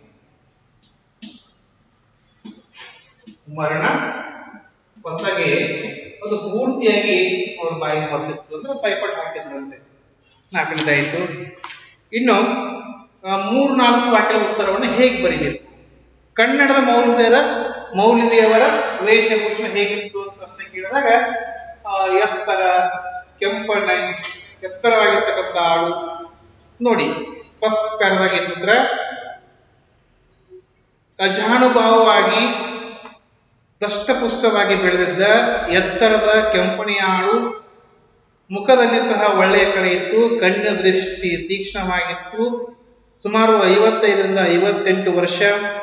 ಕುಮಾರನ ಬಸಗೆ ಅದು ಪೂರ್ತಿಯಾಗಿ ಅವ್ರ ಬಾಯಿಗೆ ಬರ್ತಿತ್ತು ಅಂದ್ರೆ ಪೈಪಟ್ ಹಾಕಿದ್ರಂತೆ ನಾಲ್ಕನೇದಾಯ್ತು ಇನ್ನು ಆ, ಮೂರು ನಾಲ್ಕು ವಾಕ್ಯದ ಉತ್ತರವನ್ನು ಹೇಗೆ ಬರಿಬೇಕು ಕನ್ನಡದ ಮೌಲ್ಯರ ಮೌಲ್ಯದವರ ವೇಷಭೂಷಣ ಹೇಗಿತ್ತು ಅಂತ ಪ್ರಶ್ನೆ ಕೇಳಿದಾಗ ಆ, ಎತ್ತರ ಕೆಂಪಣ್ಣ ಎತ್ತರವಾಗಿರ್ತಕ್ಕಂಥ ಆಳು ನೋಡಿ ಫಸ್ಟ್ ಪ್ಯಾರದಾಗ ಚಿತ್ರ ಅಜಾನುಭಾವವಾಗಿ ದಷ್ಟಪುಷ್ಟವಾಗಿ ಬೆಳೆದಿದ್ದ ಎತ್ತರದ ಕೆಂಪಣಿಯಾಳು ಮುಖದಲ್ಲಿ ಸಹ ಒಳ್ಳೆಯ ಕಡೆ ಇತ್ತು ಕಣ್ಣ ದೃಷ್ಟಿ ತೀಕ್ಷ್ಣವಾಗಿತ್ತು ಸುಮಾರು ಐವತ್ತೈದರಿಂದ ಐವತ್ತೆಂಟು ವರ್ಷ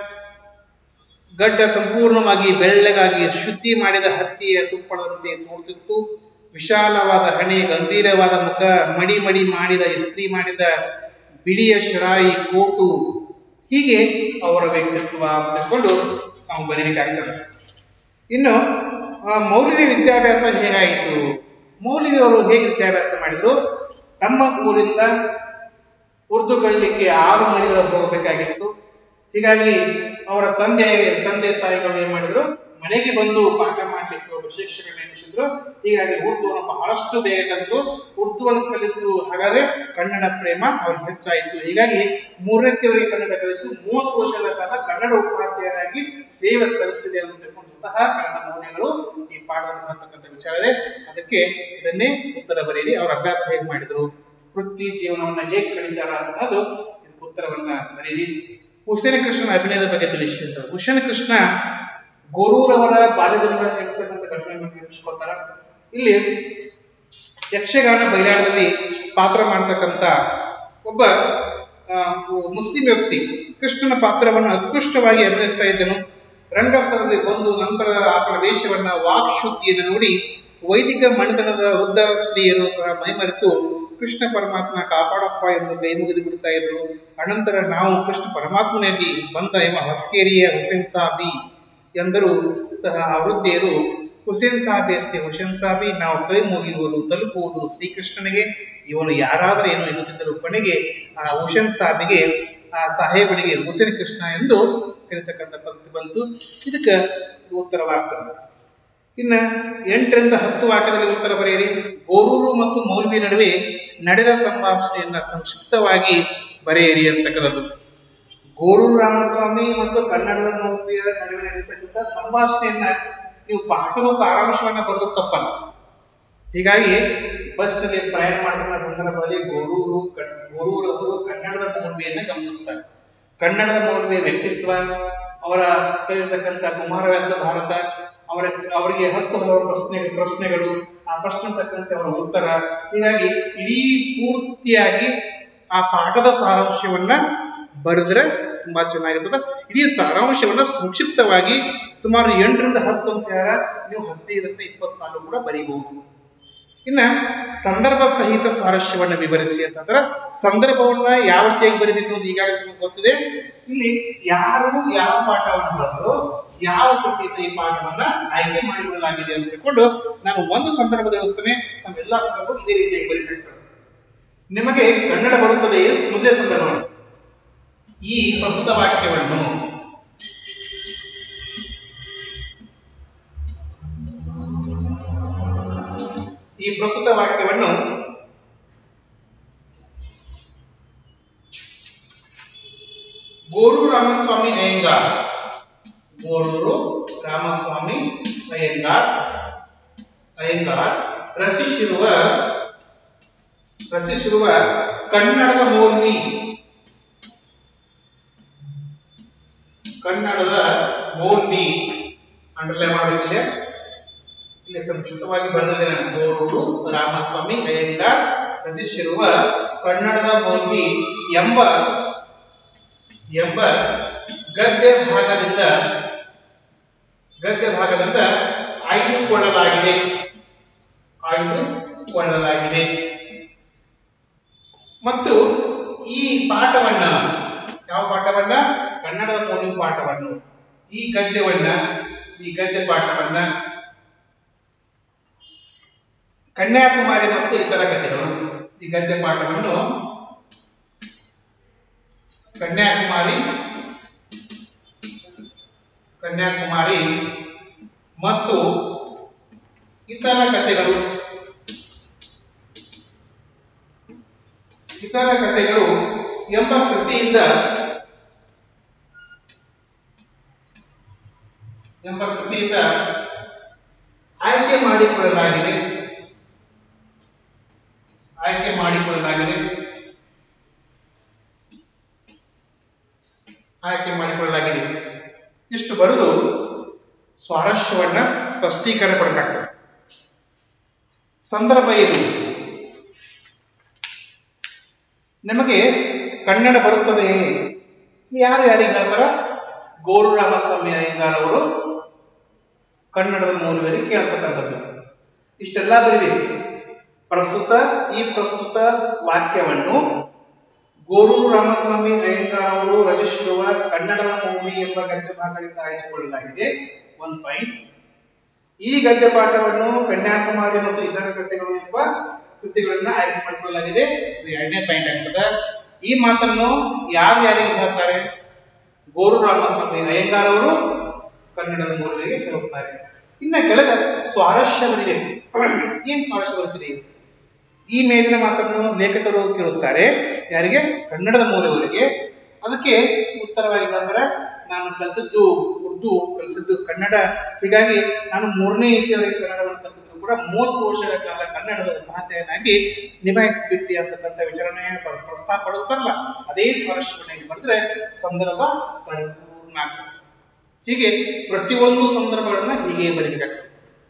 ಗಡ್ಡ ಸಂಪೂರ್ಣವಾಗಿ ಬೆಳ್ಳಗಾಗಿ ಶುದ್ಧಿ ಮಾಡಿದ ಹತ್ತಿಯ ತುಪ್ಪಳದಂತೆ ತೋರುತ್ತಿತ್ತು ವಿಶಾಲವಾದ ಹಣೆ ಗಂಭೀರವಾದ ಮುಖ ಮಡಿ ಮಡಿ ಮಾಡಿದ ಇಸ್ತ್ರಿ ಮಾಡಿದ ಬಿಳಿಯ ಶಿರಾಯಿ ಕೋಟು ಹೀಗೆ ಅವರ ವ್ಯಕ್ತಿತ್ವ ಅಂತಿಕೊಂಡು ನಾವು ಬರೀಬೇಕಾಗ್ತದೆ ಇನ್ನು ಆ, ಮೌಲ್ವಿ ವಿದ್ಯಾಭ್ಯಾಸ ಹೇಗಾಯಿತು ಮೌಲ್ವಿ ಅವರು ಹೇಗೆ ವಿದ್ಯಾಭ್ಯಾಸ ಮಾಡಿದ್ರು ತಮ್ಮ ಊರಿಂದ ಉರ್ದು ಕಲಿಲಿಕ್ಕೆ ಆರು ಮರಿಗಳು ಹೋಗಬೇಕಾಗಿತ್ತು ಹೀಗಾಗಿ ಅವರ ತಂದೆ ತಂದೆ ತಾಯಿಗಳು ಏನ್ ಮಾಡಿದ್ರು ಮನೆಗೆ ಬಂದು ಪಾಠ ಮಾಡ್ಲಿಕ್ಕೆ ಒಬ್ಬ ಶಿಕ್ಷಕ ನೇಮಿಸಿದ್ರು ಹೀಗಾಗಿ ಉರ್ದುವನ್ನು ಬಹಳಷ್ಟು ಬೇಗ ಕಲಿತರು ಉರ್ದುವನ್ನು ಕಲಿತು ಹಾಗಾದ್ರೆ ಕನ್ನಡ ಪ್ರೇಮ ಅವ್ರಿಗೆ ಹೆಚ್ಚಾಯಿತು ಹೀಗಾಗಿ ಮೂರನೇವರೆಗೆ ಕನ್ನಡ ಕಲಿತು ಮೂವತ್ತು ವರ್ಷಗಳ ಕಾಲ ಕನ್ನಡ ಉಪಾಧ್ಯಾಯರಾಗಿ ಸೇವೆ ಸಲ್ಲಿಸಿದೆ ಅಂತ ತಿಳ್ಕೊಂಡು ಸ್ವತಃ ಕನ್ನಡ ಮೌಲ್ಯಗಳು ಈ ಪಾಠದಲ್ಲಿ ಬರ್ತಕ್ಕಂಥ ವಿಚಾರ ಇದೆ ಅದಕ್ಕೆ ಇದನ್ನೇ ಉತ್ತರ ಬರೀರಿ ಅವ್ರ ಅಭ್ಯಾಸ ಹೇಗೆ ಮಾಡಿದ್ರು ವೃತ್ತಿ ಜೀವನವನ್ನ ಹೇಗೆ ಕಳೀತಾರ ಅನ್ನೋದು ಇದಕ್ಕೆ ಉತ್ತರವನ್ನ ಬರೀರಿ ಹುಸೇನ ಕೃಷ್ಣನ ಅಭಿನಯದ ಬಗ್ಗೆ ತಿಳಿಸಿ ಅಂತ ಹುಸೇನ ಕೃಷ್ಣ ಗೋರೂರವರ ಬಾಲ್ಯದಿಂದ ಎಣಿಸತಕ್ಕಂಥ ಘಟನೆಯನ್ನು ನೆನಪಿಸ್ಕೊತಾರ ಇಲ್ಲಿ ಯಕ್ಷಗಾನ ಬಯಲಾಟದಲ್ಲಿ ಪಾತ್ರ ಮಾಡ್ತಕ್ಕಂಥ ಒಬ್ಬ ಆ, ಮುಸ್ಲಿಂ ವ್ಯಕ್ತಿ ಕೃಷ್ಣನ ಪಾತ್ರವನ್ನು ಉತ್ಕೃಷ್ಟವಾಗಿ ಅಭಿನಯಿಸ್ತಾ ಇದ್ದನು ರಂಗಸ್ಥಳದಲ್ಲಿ ಬಂದು ನಂತರ ಆತನ ವೇಷವನ್ನ ವಾಕ್ಶುದ್ಧಿಯನ್ನು ನೋಡಿ ವೈದಿಕ ಮಣಿತನದ ವೃದ್ಧ ಸ್ತ್ರೀಯರು ಸಹ ಮೈಮರೆತು ಕೃಷ್ಣ ಪರಮಾತ್ಮ ಕಾಪಾಡಪ್ಪ ಎಂದು ಕೈ ಮುಗಿದು ಬಿಡ್ತಾ ಇದ್ರು ಅನಂತರ ನಾವು ಕೃಷ್ಣ ಪರಮಾತ್ಮನಲ್ಲಿ ಬಂದ ಎಂಬ ಹೊಸಕೇರಿಯ ಹುಸೇನ್ ಸಾಬಿ ಎಂದರು ಸಹ ಆ ವೃದ್ಧೆಯರು ಹುಸೇನ್ ಸಾಬಿ ಅಂತೆ ಹುಸೇನ್ ಸಾಬಿ ನಾವು ಕೈ ಮುಗಿಯುವುದು ತಲುಪುವುದು ಶ್ರೀಕೃಷ್ಣನಿಗೆ ಇವನು ಯಾರಾದರೂ ಏನು ಎನ್ನುತ್ತಿದ್ದರು ಕೊನೆಗೆ ಆ ಹುಸೇನ್ ಸಾಬಿಗೆ ಆ ಸಾಹೇಬನಿಗೆ ಹುಸೇನ್ ಕೃಷ್ಣ ಎಂದು ಕರೀತಕ್ಕಂಥ ಪದ್ಧತಿ ಬಂತು ಇದಕ್ಕೆ ಇದು ಉತ್ತರವಾಗ್ತದೆ ಇನ್ನ ಎಂಟರಿಂದ ಹತ್ತು ವಾಕ್ಯದಲ್ಲಿ ಉತ್ತರ ಬರೆಯಿರಿ ಗೋರೂರು ಮತ್ತು ಮೌಲ್ವಿ ನಡುವೆ ನಡೆದ ಸಂಭಾಷಣೆಯನ್ನ ಸಂಕ್ಷಿಪ್ತವಾಗಿ ಬರೆಯಿರಿ ಅಂತಕ್ಕಂಥದ್ದು ಗೋರೂರು ರಾಮಸ್ವಾಮಿ ಮತ್ತು ಕನ್ನಡದ ಮೌಲ್ವಿಯ ನಡುವೆ ನಡೆಯತಕ್ಕಂಥ ಸಂಭಾಷಣೆಯನ್ನ ನೀವು ಪಾಠದ ಸಾರಾಂಶವನ್ನ ಬರೆದು ತಪ್ಪಲ್ಲ ಹೀಗಾಗಿ ಬಸ್ನಲ್ಲಿ ಪ್ರಯಾಣ ಮಾಡ್ತಕ್ಕಂಥ ಸಂದರ್ಭದಲ್ಲಿ ಗೋರೂರು ಕಣ್- ಗೋರೂರವರು ಕನ್ನಡದ ಮೌಲ್ವಿಯನ್ನ ಗಮನಿಸ್ತಾರೆ ಕನ್ನಡದ ಮೌಲ್ವಿಯ ವ್ಯಕ್ತಿತ್ವ ಅವರ ಕಲಿರ್ತಕ್ಕಂಥ ಕುಮಾರವ್ಯಾಸ ಭಾರತ ಅವರ ಅವರಿಗೆ ಹತ್ತು ಹಲವಾರು ಪ್ರಶ್ನೆ ಪ್ರಶ್ನೆಗಳು ಆ ಪ್ರಶ್ನೆ ತಕ್ಕಂತೆ ಅವರ ಉತ್ತರ ಹೀಗಾಗಿ ಇಡೀ ಪೂರ್ತಿಯಾಗಿ ಆ ಪಾಠದ ಸಾರಾಂಶವನ್ನ ಬರೆದ್ರೆ ತುಂಬಾ ಚೆನ್ನಾಗಿರ್ತದೆ ಇಡೀ ಸಾರಾಂಶವನ್ನ ಸಂಕ್ಷಿಪ್ತವಾಗಿ ಸುಮಾರು ಎಂಟರಿಂದ ಹತ್ತು ಅಂತ ಹೇಳ ನೀವು ಹದಿನೈದರಿಂದ ಇಪ್ಪತ್ತು ಸಾಲು ಕೂಡ ಬರೀಬಹುದು ಇನ್ನ ಸಂದರ್ಭ ಸಹಿತ ಸ್ವಾರಸ್ಯವನ್ನ ವಿವರಿಸಿ ಅಂತಂದ್ರೆ ಸಂದರ್ಭವನ್ನ ಯಾವ ರೀತಿಯಾಗಿ ಬರೀಬೇಕು ಅನ್ನೋದು ಈಗಾಗಲೇ ನಿಮ್ಗೆ ಗೊತ್ತಿದೆ ಇಲ್ಲಿ ಯಾರು ಯಾವ ಪಾಠವನ್ನು ಬರೆದ್ರು ಯಾವ ಕೃತಿಯಿಂದ ಈ ಪಾಠವನ್ನ ಆಯ್ಕೆ ಮಾಡಿಕೊಳ್ಳಲಾಗಿದೆ ಅಂತ ತಿಳ್ಕೊಂಡು ನಾನು ಒಂದು ಸಂದರ್ಭ ತಿಳಿಸ್ತೇನೆ ನಮ್ಮೆಲ್ಲ ಸಂದರ್ಭ ಇದೇ ರೀತಿಯಾಗಿ ಬರೀಬೇಕು ನಿಮಗೆ ಕನ್ನಡ ಬರುತ್ತದೆ ಮೊದಲೇ ಸಂದರ್ಭ ಈ ಪ್ರಸ್ತುತ ವಾಕ್ಯವನ್ನು ಈ ಪ್ರಸ್ತುತ ವಾಕ್ಯವನ್ನು ಗೋರು ರಾಮಸ್ವಾಮಿ ಅಯ್ಯಂಗಾರ್ ಗೋರೂರು ರಾಮಸ್ವಾಮಿ ಅಯ್ಯಂಗಾರ್ ಅಯ್ಯಂಗಾರ್ ರಚಿಸಿರುವ ರಚಿಸಿರುವ ಕನ್ನಡದ ಮೌಲ್ವಿ ಕನ್ನಡದ ಮೌಲ್ವಿ ಅಂಡರ್ಲೈನ್ ಮಾಡಬೇಕಿಲ್ಲ ಇಲ್ಲಿ ಸಂಕ್ಷಿಪ್ತವಾಗಿ ಬರೆದಿದ್ದೇನೆ ಗೋರೂರು ರಾಮಸ್ವಾಮಿ ಅಯ್ಯಂಗಾರ್ ರಚಿಸಿರುವ ಕನ್ನಡದ ಮೌಲ್ವಿ ಎಂಬ ಎಂಬ ಗದ್ಯ ಭಾಗದಿಂದ ಗದ್ಯ ಭಾಗದಿಂದ ಆಯ್ದುಕೊಳ್ಳಲಾಗಿದೆ ಆಯ್ದುಕೊಳ್ಳಲಾಗಿದೆ ಮತ್ತು ಈ ಪಾಠವನ್ನ ಯಾವ ಪಾಠವನ್ನ ಕನ್ನಡದ ಮೌಲ್ಯ ಪಾಠವನ್ನು ಈ ಗದ್ಯವನ್ನ ಈ ಗದ್ಯ ಪಾಠವನ್ನ ಕನ್ಯಾಕುಮಾರಿ ಮತ್ತು ಇತರ ಕಥೆಗಳು ಈ ಗದ್ಯ ಪಾಠವನ್ನು ಕನ್ಯಾಕುಮಾರಿ ಕನ್ಯಾಕುಮಾರಿ ಮತ್ತು ಇತರ ಕಥೆಗಳು ಇತರ ಕಥೆಗಳು ಎಂಬ ಕೃತಿಯಿಂದ ಎಂಬ ಕೃತಿಯಿಂದ ಆಯ್ಕೆ ಮಾಡಿಕೊಳ್ಳಲಾಗಿದೆ ಆಯ್ಕೆ ಮಾಡಿಕೊಳ್ಳಲಾಗಿದೆ ಆಯ್ಕೆ ಮಾಡಿಕೊಳ್ಳಲಾಗಿದೆ ಇಷ್ಟು ಬರೆದು ಸ್ವಾರಸ್ಯವನ್ನ ಸ್ಪಷ್ಟೀಕರಣ ಕೊಡಕ್ಕಾಗ್ತದೆ ಸಂದರ್ಭ ಏನು ನಿಮಗೆ ಕನ್ನಡ ಬರುತ್ತದೆ ಯಾರು ಯಾರಿಗೆ ಹೇಳ್ತಾರ ಗೋರು ರಾಮಸ್ವಾಮಿ ಅಯ್ಯಂಗಾರ್ ಅವರು ಕನ್ನಡದ ಮೂಲವರಿಗೆ ಕೇಳ್ತಕ್ಕಂಥದ್ದು ಇಷ್ಟೆಲ್ಲ ಬರಿಬೇಕು ಪ್ರಸ್ತುತ ಈ ಪ್ರಸ್ತುತ ವಾಕ್ಯವನ್ನು ಗೋರೂರು ರಾಮಸ್ವಾಮಿ ಅಯ್ಯಂಗಾರ್ ಅವರು ರಚಿಸಿರುವ ಕನ್ನಡದ ಮೂವಿ ಎಂಬ ಗದ್ಯ ಭಾಗದಿಂದ ಆಯ್ದುಕೊಳ್ಳಲಾಗಿದೆ ಒನ್ ಪಾಯಿಂಟ್ ಈ ಗದ್ಯ ಪಾಠವನ್ನು ಕನ್ಯಾಕುಮಾರಿ ಮತ್ತು ಇತರ ಗದ್ಯಗಳು ಎಂಬ ಕೃತಿಗಳನ್ನ ಆಯ್ಕೆ ಮಾಡಿಕೊಳ್ಳಲಾಗಿದೆ ಇದು ಎರಡನೇ ಪಾಯಿಂಟ್ ಆಗ್ತದೆ ಈ ಮಾತನ್ನು ಯಾರು ಯಾರಿಗೆ ಹೇಳ್ತಾರೆ ಗೋರು ರಾಮಸ್ವಾಮಿ ಅಯ್ಯಂಗಾರ್ ಅವರು ಕನ್ನಡದ ಮೂಲರಿಗೆ ಹೇಳುತ್ತಾರೆ ಇನ್ನ ಕೆಳಗ ಸ್ವಾರಸ್ಯ ಬರೀಬೇಕು ಏನ್ ಸ್ವಾರಸ್ಯ ಬರ್ತೀರಿ ಈ ಮೇಲಿನ ಮಾತನ್ನು ಲೇಖಕರು ಕೇಳುತ್ತಾರೆ ಯಾರಿಗೆ ಕನ್ನಡದ ಮೂಲವರಿಗೆ ಅದಕ್ಕೆ ಉತ್ತರವಾಗಿ ಅಂದ್ರೆ ನಾನು ಕಲಿತದ್ದು ಉರ್ದು ಕಲಿಸಿದ್ದು ಕನ್ನಡ ಹೀಗಾಗಿ ನಾನು ಮೂರನೇ ಇತಿಯವರೆಗೆ ಕನ್ನಡವನ್ನು ಕಲಿತಿದ್ರು ಕೂಡ ಮೂವತ್ತು ವರ್ಷಗಳ ಕಾಲ ಕನ್ನಡದ ಉಪಾಧ್ಯಾಯನಾಗಿ ನಿಭಾಯಿಸಿಬಿಟ್ಟಿ ಅಂತಕ್ಕಂಥ ವಿಚಾರಣೆ ಪ- ಪ್ರಸ್ತಾಪ ಪಡಿಸ್ತಾರಲ್ಲ ಅದೇ ಸ್ವಾರಸ್ಯವನ್ನು ಬರೆದ್ರೆ ಸಂದರ್ಭ ಪರಿಪೂರ್ಣ ಆಗ್ತದೆ ಹೀಗೆ ಪ್ರತಿಯೊಂದು ಸಂದರ್ಭಗಳನ್ನ ಹೀಗೆ ಬರೀಬೇಕಾಗ್ತದೆ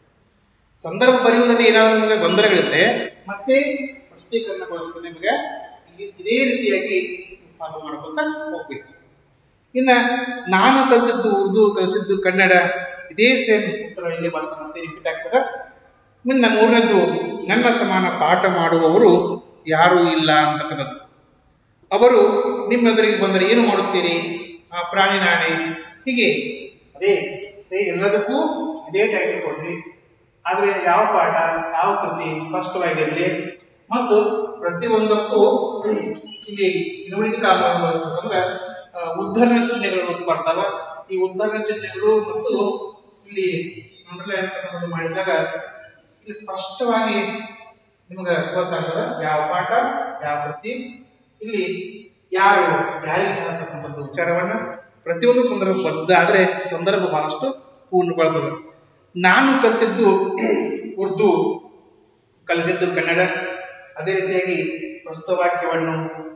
ಸಂದರ್ಭ ಬರೆಯುವುದರಲ್ಲಿ ಏನಾದ್ರು ನಿಮಗೆ ಗೊಂದಲಗಳಿದ್ರೆ ಮತ್ತೆ ಸ್ಪಷ್ಟೀಕರಣಗೊಳಿಸ್ತದೆ ನಿಮಗೆ ಈ- ಇದೇ ರೀತಿಯಾಗಿ ಫಾಲೋ ಮಾಡ್ಕೊತಾ ಹೋಗ್ಬೇಕು ಇನ್ನ ನಾನು ಕಲಿತದ್ದು ಉರ್ದು ಕಲಿಸಿದ್ದು ಕನ್ನಡ ಇದೇ ಸೇಮ್ ಉತ್ತರ ಇಲ್ಲಿ ಬರ್ತಾ ಮತ್ತೆ ರಿಪೀಟ್ ಆಗ್ತದೆ ಇನ್ನ ಮೂರನೇದ್ದು ನನ್ನ ಸಮಾನ ಪಾಠ ಮಾಡುವವರು ಯಾರೂ ಇಲ್ಲ ಅಂತಕ್ಕಂಥದ್ದು ಅವರು ನಿಮ್ಮ ಎದುರಿಗೆ ಬಂದರೆ ಏನು ಮಾಡುತ್ತೀರಿ ಆ ಪ್ರಾಣಿ ನಾಣೆ ಹೀಗೆ ಅದೇ ಸೇ ಎಲ್ಲದಕ್ಕೂ ಇದೇ ಟೈಟಲ್ ಕೊಡ್ರಿ ಆದ್ರೆ ಯಾವ ಪಾಠ ಯಾವ ಕೃತಿ ಸ್ಪಷ್ಟವಾಗಿರಲಿ ಮತ್ತು ಪ್ರತಿಯೊಂದಕ್ಕೂ ಇಲ್ಲಿ ಇಳುವರಿ ಕಾಲವನ್ನು ಬಳಸ್ಬೇಕಂದ್ರೆ ಆ, ಉದ್ಧರಣ ಚಿಹ್ನೆಗಳು ಅಂತ ಬರ್ತಾವ ಈ ಉದ್ಧರಣ ಚಿಹ್ನೆಗಳು ಮತ್ತು ಇಲ್ಲಿ ನೋಡ್ರಲೆ ಅಂತಕ್ಕಂಥದ್ದು ಮಾಡಿದಾಗ ಇಲ್ಲಿ ಸ್ಪಷ್ಟವಾಗಿ ನಿಮ್ಗೆ ಗೊತ್ತಾಗ್ತದ ಯಾವ ಪಾಠ ಯಾವ ಕೃತಿ ಇಲ್ಲಿ ಯಾರು ಯಾರಿಗೆ ಹೇಳ್ತಕ್ಕಂಥದ್ದು ವಿಚಾರವನ್ನ ಪ್ರತಿಯೊಂದು ಸಂದರ್ಭ ಬದ್ಧ ಆದ್ರೆ ಸಂದರ್ಭ ಬಹಳಷ್ಟು ಪೂರ್ಣಗೊಳ್ತದೆ ನಾನು ಕಲಿತಿದ್ದು ಉರ್ದು ಕಲಿಸಿದ್ದು ಕನ್ನಡ ಅದೇ ರೀತಿಯಾಗಿ ಪ್ರಸ್ತುತ ವಾಕ್ಯವನ್ನು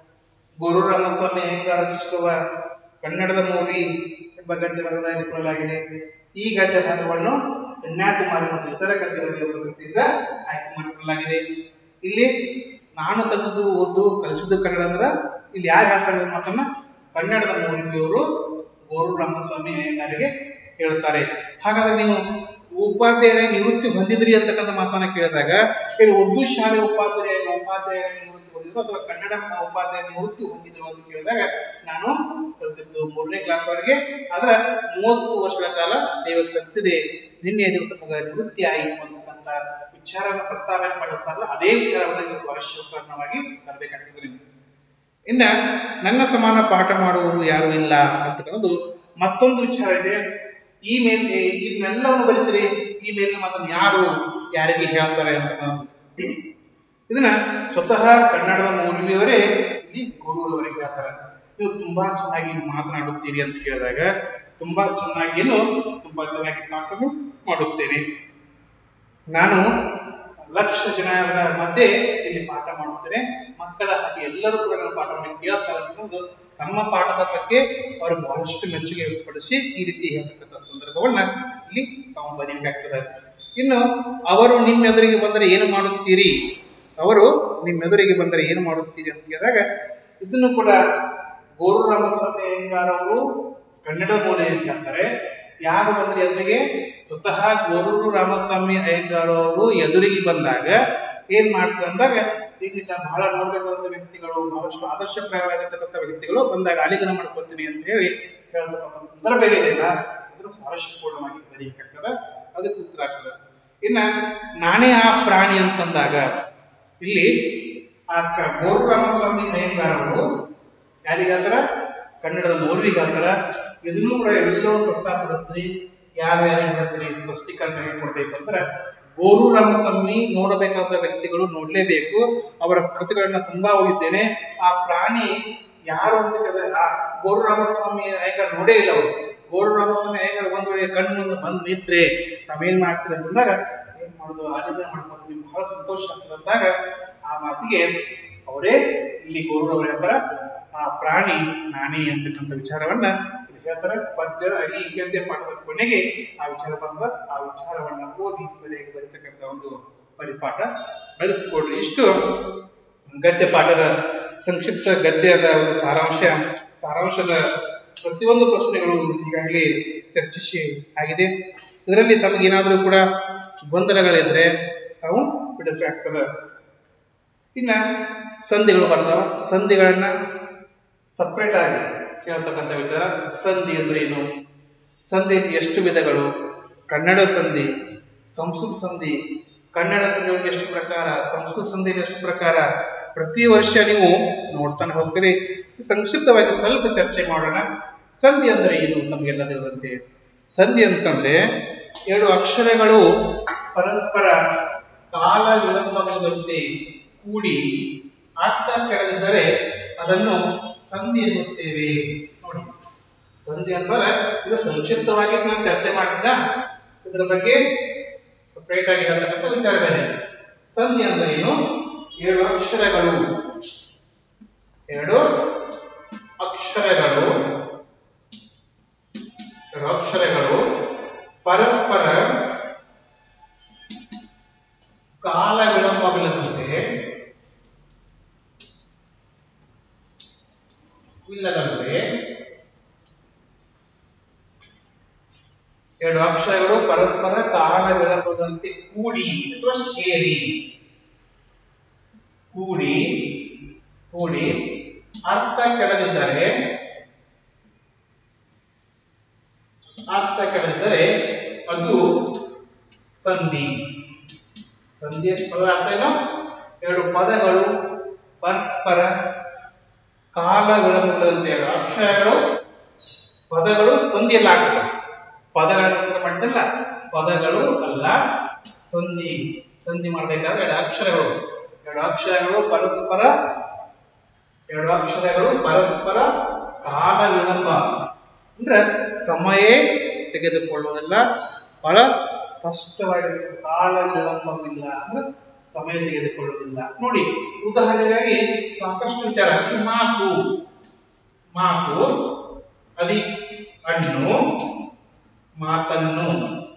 ಗುರು ರಾಮಸ್ವಾಮಿ ಅಯ್ಯಂಗಾರ್ ರಚಿಸಿರುವ ಕನ್ನಡದ ಮೂವಿ ಎಂಬ ಗದ್ಯ ಭಾಗದ ಆಯ್ದುಕೊಳ್ಳಲಾಗಿದೆ ಈ ಗದ್ಯ ಭಾಗವನ್ನು ಕನ್ಯಾಕುಮಾರಿ ಮತ್ತು ಇತರ ಗದ್ಯಗಳು ಎಂಬ ಕೃತಿಯಿಂದ ಆಯ್ಕೆ ಮಾಡಿಕೊಳ್ಳಲಾಗಿದೆ ಇಲ್ಲಿ ನಾನು ಕಲಿತದ್ದು ಉರ್ದು ಕಲಿಸಿದ್ದು ಕನ್ನಡ ಅಂದ್ರೆ ಇಲ್ಲಿ ಯಾರು ಹೇಳ್ತಾರೆ ಅನ್ನೋ ಮಾತನ್ನ ಕನ್ನಡದ ಮೂಲವಿಯವರು ಗೋರು ರಾಮಸ್ವಾಮಿ ಅಯ್ಯಂಗಾರಿಗೆ ಹೇಳ್ತಾರೆ ಹಾಗಾದ್ರೆ ನೀವು ಉಪಾಧ್ಯಾಯರ ನಿವೃತ್ತಿ ಹೊಂದಿದ್ರಿ ಅಂತಕ್ಕಂಥ ಮಾತನ್ನ ಕೇಳಿದಾಗ ಇಲ್ಲಿ ಉರ್ದು ಶಾಲೆ ಉಪಾಧ್ಯಾಯ ಉಪಾಧ್ಯಾಯರ ನಿವೃತ್ತಿ ಹೊಂದಿದ್ರು ಅಥವಾ ಕನ್ನಡ ಉಪಾಧ್ಯಾಯ ನಿವೃತ್ತಿ ಹೊಂದಿದ್ರು ಅಂತ ಕೇಳಿದಾಗ ನಾನು ಕಲಿತಿದ್ದು ಮೂರನೇ ಕ್ಲಾಸ್ ವರೆಗೆ ಆದ್ರ ಮೂವತ್ತು ವರ್ಷಗಳ ಕಾಲ ಸೇವೆ ಸಲ್ಲಿಸಿದೆ ನಿನ್ನೆ ದಿವಸ ಮಗ ನಿವೃತ್ತಿ ಆಯಿತು ಅಂತಕ್ಕಂಥ ವಿಚಾರನ ಪ್ರಸ್ತಾವನೆ ಪಡಿಸ್ತಾರಲ್ಲ ಅದೇ ವಿಚಾರವನ್ನ ಇಲ್ಲಿ ಸ್ವಾರಸ್ಯಕರಣವಾಗಿ ತರಬೇಕಾಗ್ತದೆ ನೀವು ಇನ್ನ ನನ್ನ ಸಮಾನ ಪಾಠ ಮಾಡುವವರು ಯಾರು ಇಲ್ಲ ಅಂತಕ್ಕಂಥದ್ದು ಮತ್ತೊಂದು ವಿಚಾರ ಇದೆ ಈ ಮೇಲ್ ಇದನ್ನೆಲ್ಲವನ್ನು ಬರೀತೀರಿ ಈ ಮೇಲಿನ ಮಾತನ್ನು ಯಾರು ಯಾರಿಗೆ ಹೇಳ್ತಾರೆ ಅಂತಕ್ಕಂಥದ್ದು ಇದನ್ನ ಸ್ವತಃ ಕನ್ನಡದ ಮೌಲ್ಯವರೇ ಇಲ್ಲಿ ಗೌರವರವರಿಗೆ ಹೇಳ್ತಾರೆ ನೀವು ತುಂಬಾ ಚೆನ್ನಾಗಿ ಮಾತನಾಡುತ್ತೀರಿ ಅಂತ ಕೇಳಿದಾಗ ತುಂಬಾ ಚೆನ್ನಾಗಿನು ತುಂಬಾ ಚೆನ್ನಾಗಿ ಪಾಠವನ್ನು ಮಾಡುತ್ತೇನೆ ನಾನು ಲಕ್ಷ ಜನರ ಮಧ್ಯೆ ಇಲ್ಲಿ ಪಾಠ ಮಾಡುತ್ತೇನೆ ಮಕ್ಕಳ ಹಾಗೆ ಎಲ್ಲರೂ ಕೂಡ ನನ್ನ ಪಾಠವನ್ನು ಕೇಳ್ತಾರೆ ಅನ್ನೋದು ತಮ್ಮ ಪಾಠದ ಬಗ್ಗೆ ಅವರು ಬಹಳಷ್ಟು ಮೆಚ್ಚುಗೆ ವ್ಯಕ್ತಪಡಿಸಿ ಈ ರೀತಿ ಹೇಳ್ತಕ್ಕಂಥ ಸಂದರ್ಭವನ್ನ ಇಲ್ಲಿ ತಾವು ಬರೀಬೇಕಾಗ್ತದೆ ಇನ್ನು ಅವರು ನಿಮ್ಮ ಎದುರಿಗೆ ಬಂದರೆ ಏನು ಮಾಡುತ್ತೀರಿ ಅವರು ನಿಮ್ಮ ಎದುರಿಗೆ ಬಂದರೆ ಏನು ಮಾಡುತ್ತೀರಿ ಅಂತ ಕೇಳಿದಾಗ ಇದನ್ನು ಕೂಡ ಗೋರು ರಾಮಸ್ವಾಮಿ ಅಯ್ಯಂಗಾರ್ ಅವರು ಕನ್ನಡ ಮೂಲ ಹೇಳ್ತಾರೆ ಯಾರು ಬಂದ್ರೆ ಎದುರಿಗೆ ಸ್ವತಃ ಗೋರೂರು ರಾಮಸ್ವಾಮಿ ಅಯ್ಯಂಗಾರ್ ಅವರು ಎದುರಿಗೆ ಬಂದಾಗ ಏನ್ ಮಾಡ್ತಾರೆ ಅಂದಾಗ ಈಗ ಬಹಳ ನೋಡ್ಬೇಕಾದಂತ ವ್ಯಕ್ತಿಗಳು ಬಹಳಷ್ಟು ಆದರ್ಶಪ್ರಾಯವಾಗಿರ್ತಕ್ಕಂಥ ವ್ಯಕ್ತಿಗಳು ಬಂದಾಗ ಆಲಿಂಗನ ಮಾಡ್ಕೊತೀನಿ ಅಂತ ಹೇಳಿ ಹೇಳ್ತಕ್ಕಂಥ ಸಂದರ್ಭ ಏನಿದೆಯಲ್ಲ ಅದನ್ನು ಸ್ವಾರಸ್ಯಪೂರ್ಣವಾಗಿ ಬರೀಬೇಕಾಗ್ತದ ಅದಕ್ಕೆ ಉತ್ತರ ಆಗ್ತದೆ ಇನ್ನ ನಾನೇ ಆ ಪ್ರಾಣಿ ಅಂತಂದಾಗ ಇಲ್ಲಿ ಆ ಕ- ಗೋರು ರಾಮಸ್ವಾಮಿ ಅಯ್ಯಂಗಾರ್ ಅವರು ಯಾರಿಗಾದ್ರ ಕನ್ನಡದ ಮೌಲ್ವಿಗಾತರ ಇದನ್ನು ಕೂಡ ಎಲ್ಲವೂ ಪ್ರಸ್ತಾಪಡಿಸ್ತೀನಿ ಯಾರು ಯಾರು ಹೇಳ್ತೀರಿ ಸ್ಪಷ್ಟೀಕರಣ ಹೇಳ್ಕೊಡ್ಬೇಕು ಅಂದ್ರೆ ಗೋರು ರಾಮಸ್ವಾಮಿ ನೋಡಬೇಕಾದ ವ್ಯಕ್ತಿಗಳು ನೋಡ್ಲೇಬೇಕು ಅವರ ಕೃತಿಗಳನ್ನ ತುಂಬಾ ಓದಿದ್ದೇನೆ ಆ ಪ್ರಾಣಿ ಯಾರು ಅಂತ ಕೇಳಿದ್ರೆ ಆ ಗೋರು ರಾಮಸ್ವಾಮಿ ಅಯ್ಯಂಗಾರ್ ನೋಡೇ ಇಲ್ಲ ಅವರು ಗೋರು ರಾಮಸ್ವಾಮಿ ಅಯ್ಯಂಗಾರ್ ಒಂದ್ ವೇಳೆ ಕಣ್ಣು ಮುಂದೆ ಬಂದ್ ನಿಂತ್ರೆ ತಾವೇನ್ ಮಾಡ್ತೀರಿ ಅಂತಂದಾಗ ಏನ್ ಮಾಡುದು ಆಲಿಂಗನ ಮಾಡ್ಕೊತೀನಿ ಬಹಳ ಸಂತೋಷ ಆಗ್ತದೆ ಅಂದಾಗ ಆ ಮಾತಿಗೆ ಅವರೇ ಇಲ್ಲಿ ಗೋರು ಅವರು ಹೇಳ್ತಾರ ಆ ಪ್ರಾಣಿ ನಾನೇ ಅಂತಕ್ಕಂಥ ವಿಚಾರವನ್ನ ಇಲ್ಲಿ ಹೇಳ್ತಾರೆ ಪದ್ಯದ ಈ ಗದ್ಯ ಪಾಠದ ಕೊನೆಗೆ ಆ ವಿಚಾರ ಬಂದ ಆ ವಿಚಾರವನ್ನ ಓದಿ ಸರಿಯಾಗಿ ಬರೀತಕ್ಕಂಥ ಒಂದು ಪರಿಪಾಠ ಬೆಳೆಸ್ಕೊಡ್ರಿ ಇಷ್ಟು ಗದ್ಯ ಪಾಠದ ಸಂಕ್ಷಿಪ್ತ ಗದ್ಯದ ಒಂದು ಸಾರಾಂಶ ಸಾರಾಂಶದ ಪ್ರತಿಯೊಂದು ಪ್ರಶ್ನೆಗಳು ಈಗಾಗಲೇ ಚರ್ಚಿಸಿ ಆಗಿದೆ ಇದರಲ್ಲಿ ತಮಗೇನಾದರೂ ಕೂಡ ಗೊಂದಲಗಳಿದ್ರೆ ತಾವು ಬಿಡಬೇಕಾಗ್ತದ ಇನ್ನ ಸಂಧಿಗಳು ಬರ್ತಾವ ಸಂಧಿಗಳನ್ನ ಸಪ್ರೇಟ್ ಆಗಿ ಕೇಳ್ತಕ್ಕಂಥ ವಿಚಾರ ಸಂಧಿ ಅಂದ್ರೆ ಏನು ಸಂಧಿಯಲ್ಲಿ ಎಷ್ಟು ವಿಧಗಳು ಕನ್ನಡ ಸಂಧಿ ಸಂಸ್ಕೃತ ಸಂಧಿ ಕನ್ನಡ ಸಂಧಿ ಒಳಗೆ ಎಷ್ಟು ಪ್ರಕಾರ ಸಂಸ್ಕೃತ ಸಂಧಿಯಲ್ಲಿ ಎಷ್ಟು ಪ್ರಕಾರ ಪ್ರತಿ ವರ್ಷ ನೀವು ನೋಡ್ತಾನೆ ಹೋಗ್ತೀರಿ ಸಂಕ್ಷಿಪ್ತವಾಗಿ ಸ್ವಲ್ಪ ಚರ್ಚೆ ಮಾಡೋಣ ಸಂಧಿ ಅಂದ್ರೆ ಏನು ನಮಗೆಲ್ಲ ತಿಳಿದಂತೆ ಸಂಧಿ ಅಂತಂದ್ರೆ ಎರಡು ಅಕ್ಷರಗಳು ಪರಸ್ಪರ ಕಾಲ ವಿಳಂಬಗಳಿದಂತೆ ಕೂಡಿ ಅರ್ಥ ಕೆಡದಿದ್ದರೆ ಅದನ್ನು ಸಂಧಿ ಎನ್ನುತ್ತೇವೆ ನೋಡಿ ಸಂಧಿ ಅಂತಂದ್ರೆ ಇದು ಸಂಕ್ಷಿಪ್ತವಾಗಿ ನಾನು ಚರ್ಚೆ ಮಾಡಿದ್ದ ಇದರ ಬಗ್ಗೆ ಸಪ್ರೇಟ್ ಆಗಿ ಹೇಳ್ತಕ್ಕಂಥ ವಿಚಾರ ಬೇರೆ ಸಂಧಿ ಅಂದ್ರೆ ಏನು ಏಳು ಅಕ್ಷರಗಳು ಎರಡು ಅಕ್ಷರಗಳು ಎರಡು ಅಕ್ಷರಗಳು ಪರಸ್ಪರ ಕಾಲ ವಿಳಂಬವಿಲ್ಲದಂತೆ ಇಲ್ಲದಂತೆ ಎರಡು ಅಕ್ಷರಗಳು ಪರಸ್ಪರ ಕಾಲ ವಿಳಂಬದಂತೆ ಕೂಡಿ ಅಥವಾ ಸೇರಿ ಕೂಡಿ ಕೂಡಿ ಅರ್ಥ ಕೆಡದಿದ್ದರೆ ಅರ್ಥ ಕೆಡದಿದ್ದರೆ ಅದು ಸಂಧಿ ಸಂಧಿ ಪದದ ಅರ್ಥ ಏನು ಎರಡು ಪದಗಳು ಪರಸ್ಪರ ಕಾಲ ವಿಳಂಬದಂತೆ ಎರಡು ಅಕ್ಷರಗಳು ಪದಗಳು ಸಂಧಿಯಲ್ಲಿ ಆಗ್ತದೆ ಪದಗಳನ್ನು ಉಚ್ಚಾರ ಮಾಡ್ತಿಲ್ಲ ಪದಗಳು ಅಲ್ಲ ಸಂಧಿ ಸಂಧಿ ಮಾಡಬೇಕಾದ್ರೆ ಎರಡು ಅಕ್ಷರಗಳು ಎರಡು ಅಕ್ಷರಗಳು ಪರಸ್ಪರ ಎರಡು ಅಕ್ಷರಗಳು ಪರಸ್ಪರ ಕಾಲ ವಿಳಂಬ ಅಂದ್ರೆ ಸಮಯ ತೆಗೆದುಕೊಳ್ಳುವುದಿಲ್ಲ ಬಹಳ ಸ್ಪಷ್ಟವಾಗಿರ್ತದೆ ಕಾಲ ವಿಳಂಬವಿಲ್ಲ ಅಂದ್ರೆ ಸಮಯ ತೆಗೆದುಕೊಳ್ಳುವುದಿಲ್ಲ ನೋಡಿ ಉದಾಹರಣೆಗಾಗಿ ಸಾಕಷ್ಟು ವಿಚಾರ ಈ ಮಾತು ಮಾತು ಅದಿ ಹಣ್ಣು ಮಾತನ್ನು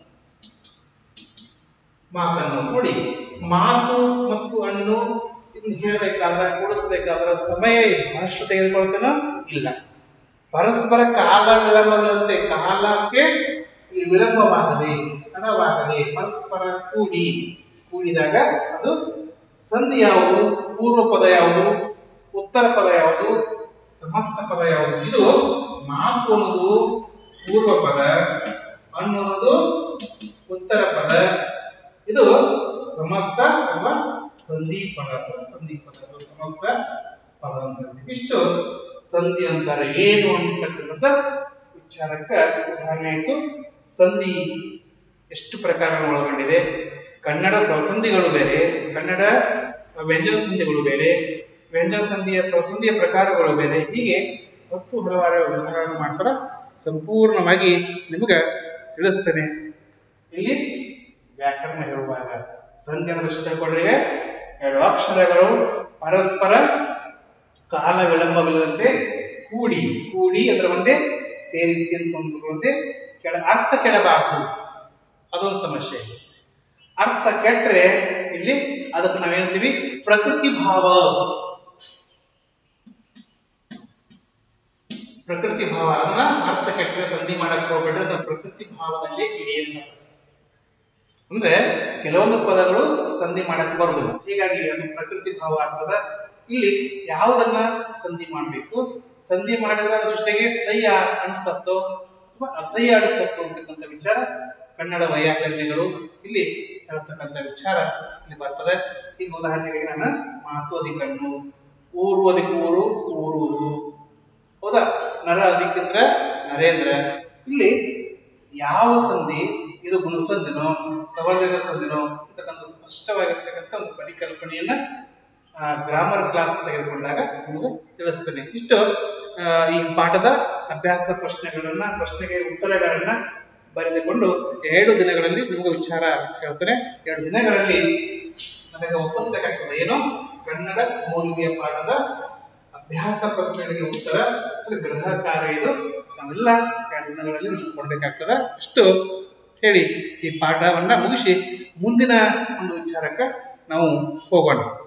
ಮಾತನ್ನು ನೋಡಿ ಮಾತು ಮತ್ತು ಹಣ್ಣು ಇದನ್ನ ಹೇಳಬೇಕಾದ್ರೆ ಕೂಡಿಸ್ಬೇಕಾದ್ರೆ ಸಮಯ ಬಹಳಷ್ಟು ತೆಗೆದುಕೊಳ್ತಾನೋ ಇಲ್ಲ ಪರಸ್ಪರ ಕಾಲ ವಿಳಂಬಗಳಂತೆ ಕಾಲಕ್ಕೆ ಈ ವಿಳಂಬವಾಗದೆ ತಡವಾಗದೆ ಪರಸ್ಪರ ಕೂಡಿ ಕೂಡಿದಾಗ ಅದು ಸಂಧಿ ಯಾವುದು ಪೂರ್ವ ಪದ ಯಾವುದು ಉತ್ತರ ಪದ ಯಾವುದು ಸಮಸ್ತ ಪದ ಯಾವುದು ಇದು ಮಾತು ಅನ್ನೋದು ಪೂರ್ವ ಪದ ಹಣ್ಣು ಅನ್ನೋದು ಉತ್ತರ ಪದ ಇದು ಸಮಸ್ತ ಅಥವಾ ಸಂಧಿ ಪದ ಸಂಧಿ ಪದ ಅಥವಾ ಸಮಸ್ತ ಪದ ಅಂತ ಹೇಳ್ತೀವಿ. ಇಷ್ಟು ಸಂಧಿ ಅಂತಾರೆ ಏನು ಅಂತಕ್ಕಂಥದ್ದು ವಿಚಾರಕ್ಕ ಉದಾಹರಣೆ ಆಯ್ತು ಸಂಧಿ ಎಷ್ಟು ಪ್ರಕಾರಗಳು ಒಳಗೊಂಡಿದೆ ಕನ್ನಡ ಸವಸಂಧಿಗಳು ಬೇರೆ ಕನ್ನಡ ವ್ಯಂಜನ ಸಂಧಿಗಳು ಬೇರೆ ವ್ಯಂಜನ ಸಂಧಿಯ ಸವಸಂಧಿಯ ಪ್ರಕಾರಗಳು ಬೇರೆ ಹೀಗೆ ಹತ್ತು ಹಲವಾರು ವಿವರಗಳನ್ನು ಮಾಡ್ತಾರ ಸಂಪೂರ್ಣವಾಗಿ ನಿಮಗೆ ತಿಳಿಸ್ತೇನೆ ಇಲ್ಲಿ ವ್ಯಾಕರಣ ಹೇಳುವಾಗ ಸಂಧಿ ಅಂದ್ರೆ ಎಷ್ಟು ತಿಳ್ಕೊಂಡ್ರೆ ಎರಡು ಅಕ್ಷರಗಳು ಪರಸ್ಪರ ಕಾಲ ವಿಳಂಬವಿಲ್ಲದಂತೆ ಕೂಡಿ ಕೂಡಿ ಅದರ ಒಂದೇ ಸೇರಿಸಿ ಅಂತ ಅಂದುಕೊಳ್ಳುವಂತೆ ಕೆಳ ಅರ್ಥ ಕೆಡಬಾರ್ದು ಅದೊಂದು ಸಮಸ್ಯೆ ಅರ್ಥ ಕೆಟ್ರೆ ಇಲ್ಲಿ ಅದಕ್ಕೆ ನಾವೇನ್ತೀವಿ ಪ್ರಕೃತಿ ಭಾವ ಪ್ರಕೃತಿ ಭಾವ ಅದನ್ನ ಅರ್ಥ ಕೆಟ್ಟರೆ ಸಂಧಿ ಮಾಡಕ್ ಹೋಗ್ಬೇಡ್ರೆ ಅದನ್ನ ಪ್ರಕೃತಿ ಭಾವದಲ್ಲಿ ಇಡಿ ಅಂತ ಅಂದ್ರೆ ಕೆಲವೊಂದು ಪದಗಳು ಸಂಧಿ ಮಾಡಕ್ ಬರುದಿಲ್ಲ ಹೀಗಾಗಿ ಅದು ಪ್ರಕೃತಿ ಭಾವ ಆಗ್ತದ ಇಲ್ಲಿ ಯಾವುದನ್ನ ಸಂಧಿ ಮಾಡಬೇಕು ಸಂಧಿ ಮಾಡಿದ್ರೆ ಅದ್ರ ಜೊತೆಗೆ ಸಹ್ಯ ಅನಿಸತ್ತೋ ಅಥವಾ ಅಸಹ್ಯ ಅನಿಸತ್ತೋ ಅಂತಕ್ಕಂಥ ವಿಚಾರ ಕನ್ನಡ ವೈಯಾಕರಣೆಗಳು ಇಲ್ಲಿ ಹೇಳ್ತಕ್ಕಂಥ ವಿಚಾರ ಇಲ್ಲಿ ಬರ್ತದೆ ಈಗ ಉದಾಹರಣೆಗೆ ನಾನು ಮಾತು ಅಧಿಕಣ್ಣು ಊರು ಅದಕ್ಕೆ ಊರು ಊರೂರು ಹೌದಾ ನರ ಅದಕ್ಕಿಂದ್ರ ನರೇಂದ್ರ ಇಲ್ಲಿ ಯಾವ ಸಂಧಿ ಇದು ಗುಣಸಂಧಿನೋ ಸವರ್ಜನ ಸಂಧಿನೋ ಅಂತಕ್ಕಂಥ ಸ್ಪಷ್ಟವಾಗಿರ್ತಕ್ಕಂಥ ಒಂದು ಪರಿಕಲ್ಪನೆಯನ್ನ ಗ್ರಾಮರ್ ಕ್ಲಾಸ್ ತೆಗೆದುಕೊಂಡಾಗ ನಿಮಗೆ ತಿಳಿಸ್ತೇನೆ ಇಷ್ಟು ಆ, ಈ ಪಾಠದ ಅಭ್ಯಾಸ ಪ್ರಶ್ನೆಗಳನ್ನ ಪ್ರಶ್ನೆಗೆ ಉತ್ತರಗಳನ್ನ ಬರೆದುಕೊಂಡು ಎರಡು ದಿನಗಳಲ್ಲಿ ನಿಮಗೆ ವಿಚಾರ ಹೇಳ್ತೇನೆ ಎರಡು ದಿನಗಳಲ್ಲಿ ನನಗೆ ಒಪ್ಪಿಸಬೇಕಾಗ್ತದೆ ಏನು ಕನ್ನಡ ಮೌಲ್ಯ ಪಾಠದ ಅಭ್ಯಾಸ ಪ್ರಶ್ನೆಗಳಿಗೆ ಉತ್ತರ ಅಂದ್ರೆ ಗೃಹ ಕಾರ್ಯ ಇದು ನಾವೆಲ್ಲ ಎರಡು ದಿನಗಳಲ್ಲಿ ಕೊಡಬೇಕಾಗ್ತದ ಅಷ್ಟು ಹೇಳಿ ಈ ಪಾಠವನ್ನ ಮುಗಿಸಿ ಮುಂದಿನ ಒಂದು ವಿಚಾರಕ್ಕೆ ನಾವು ಹೋಗೋಣ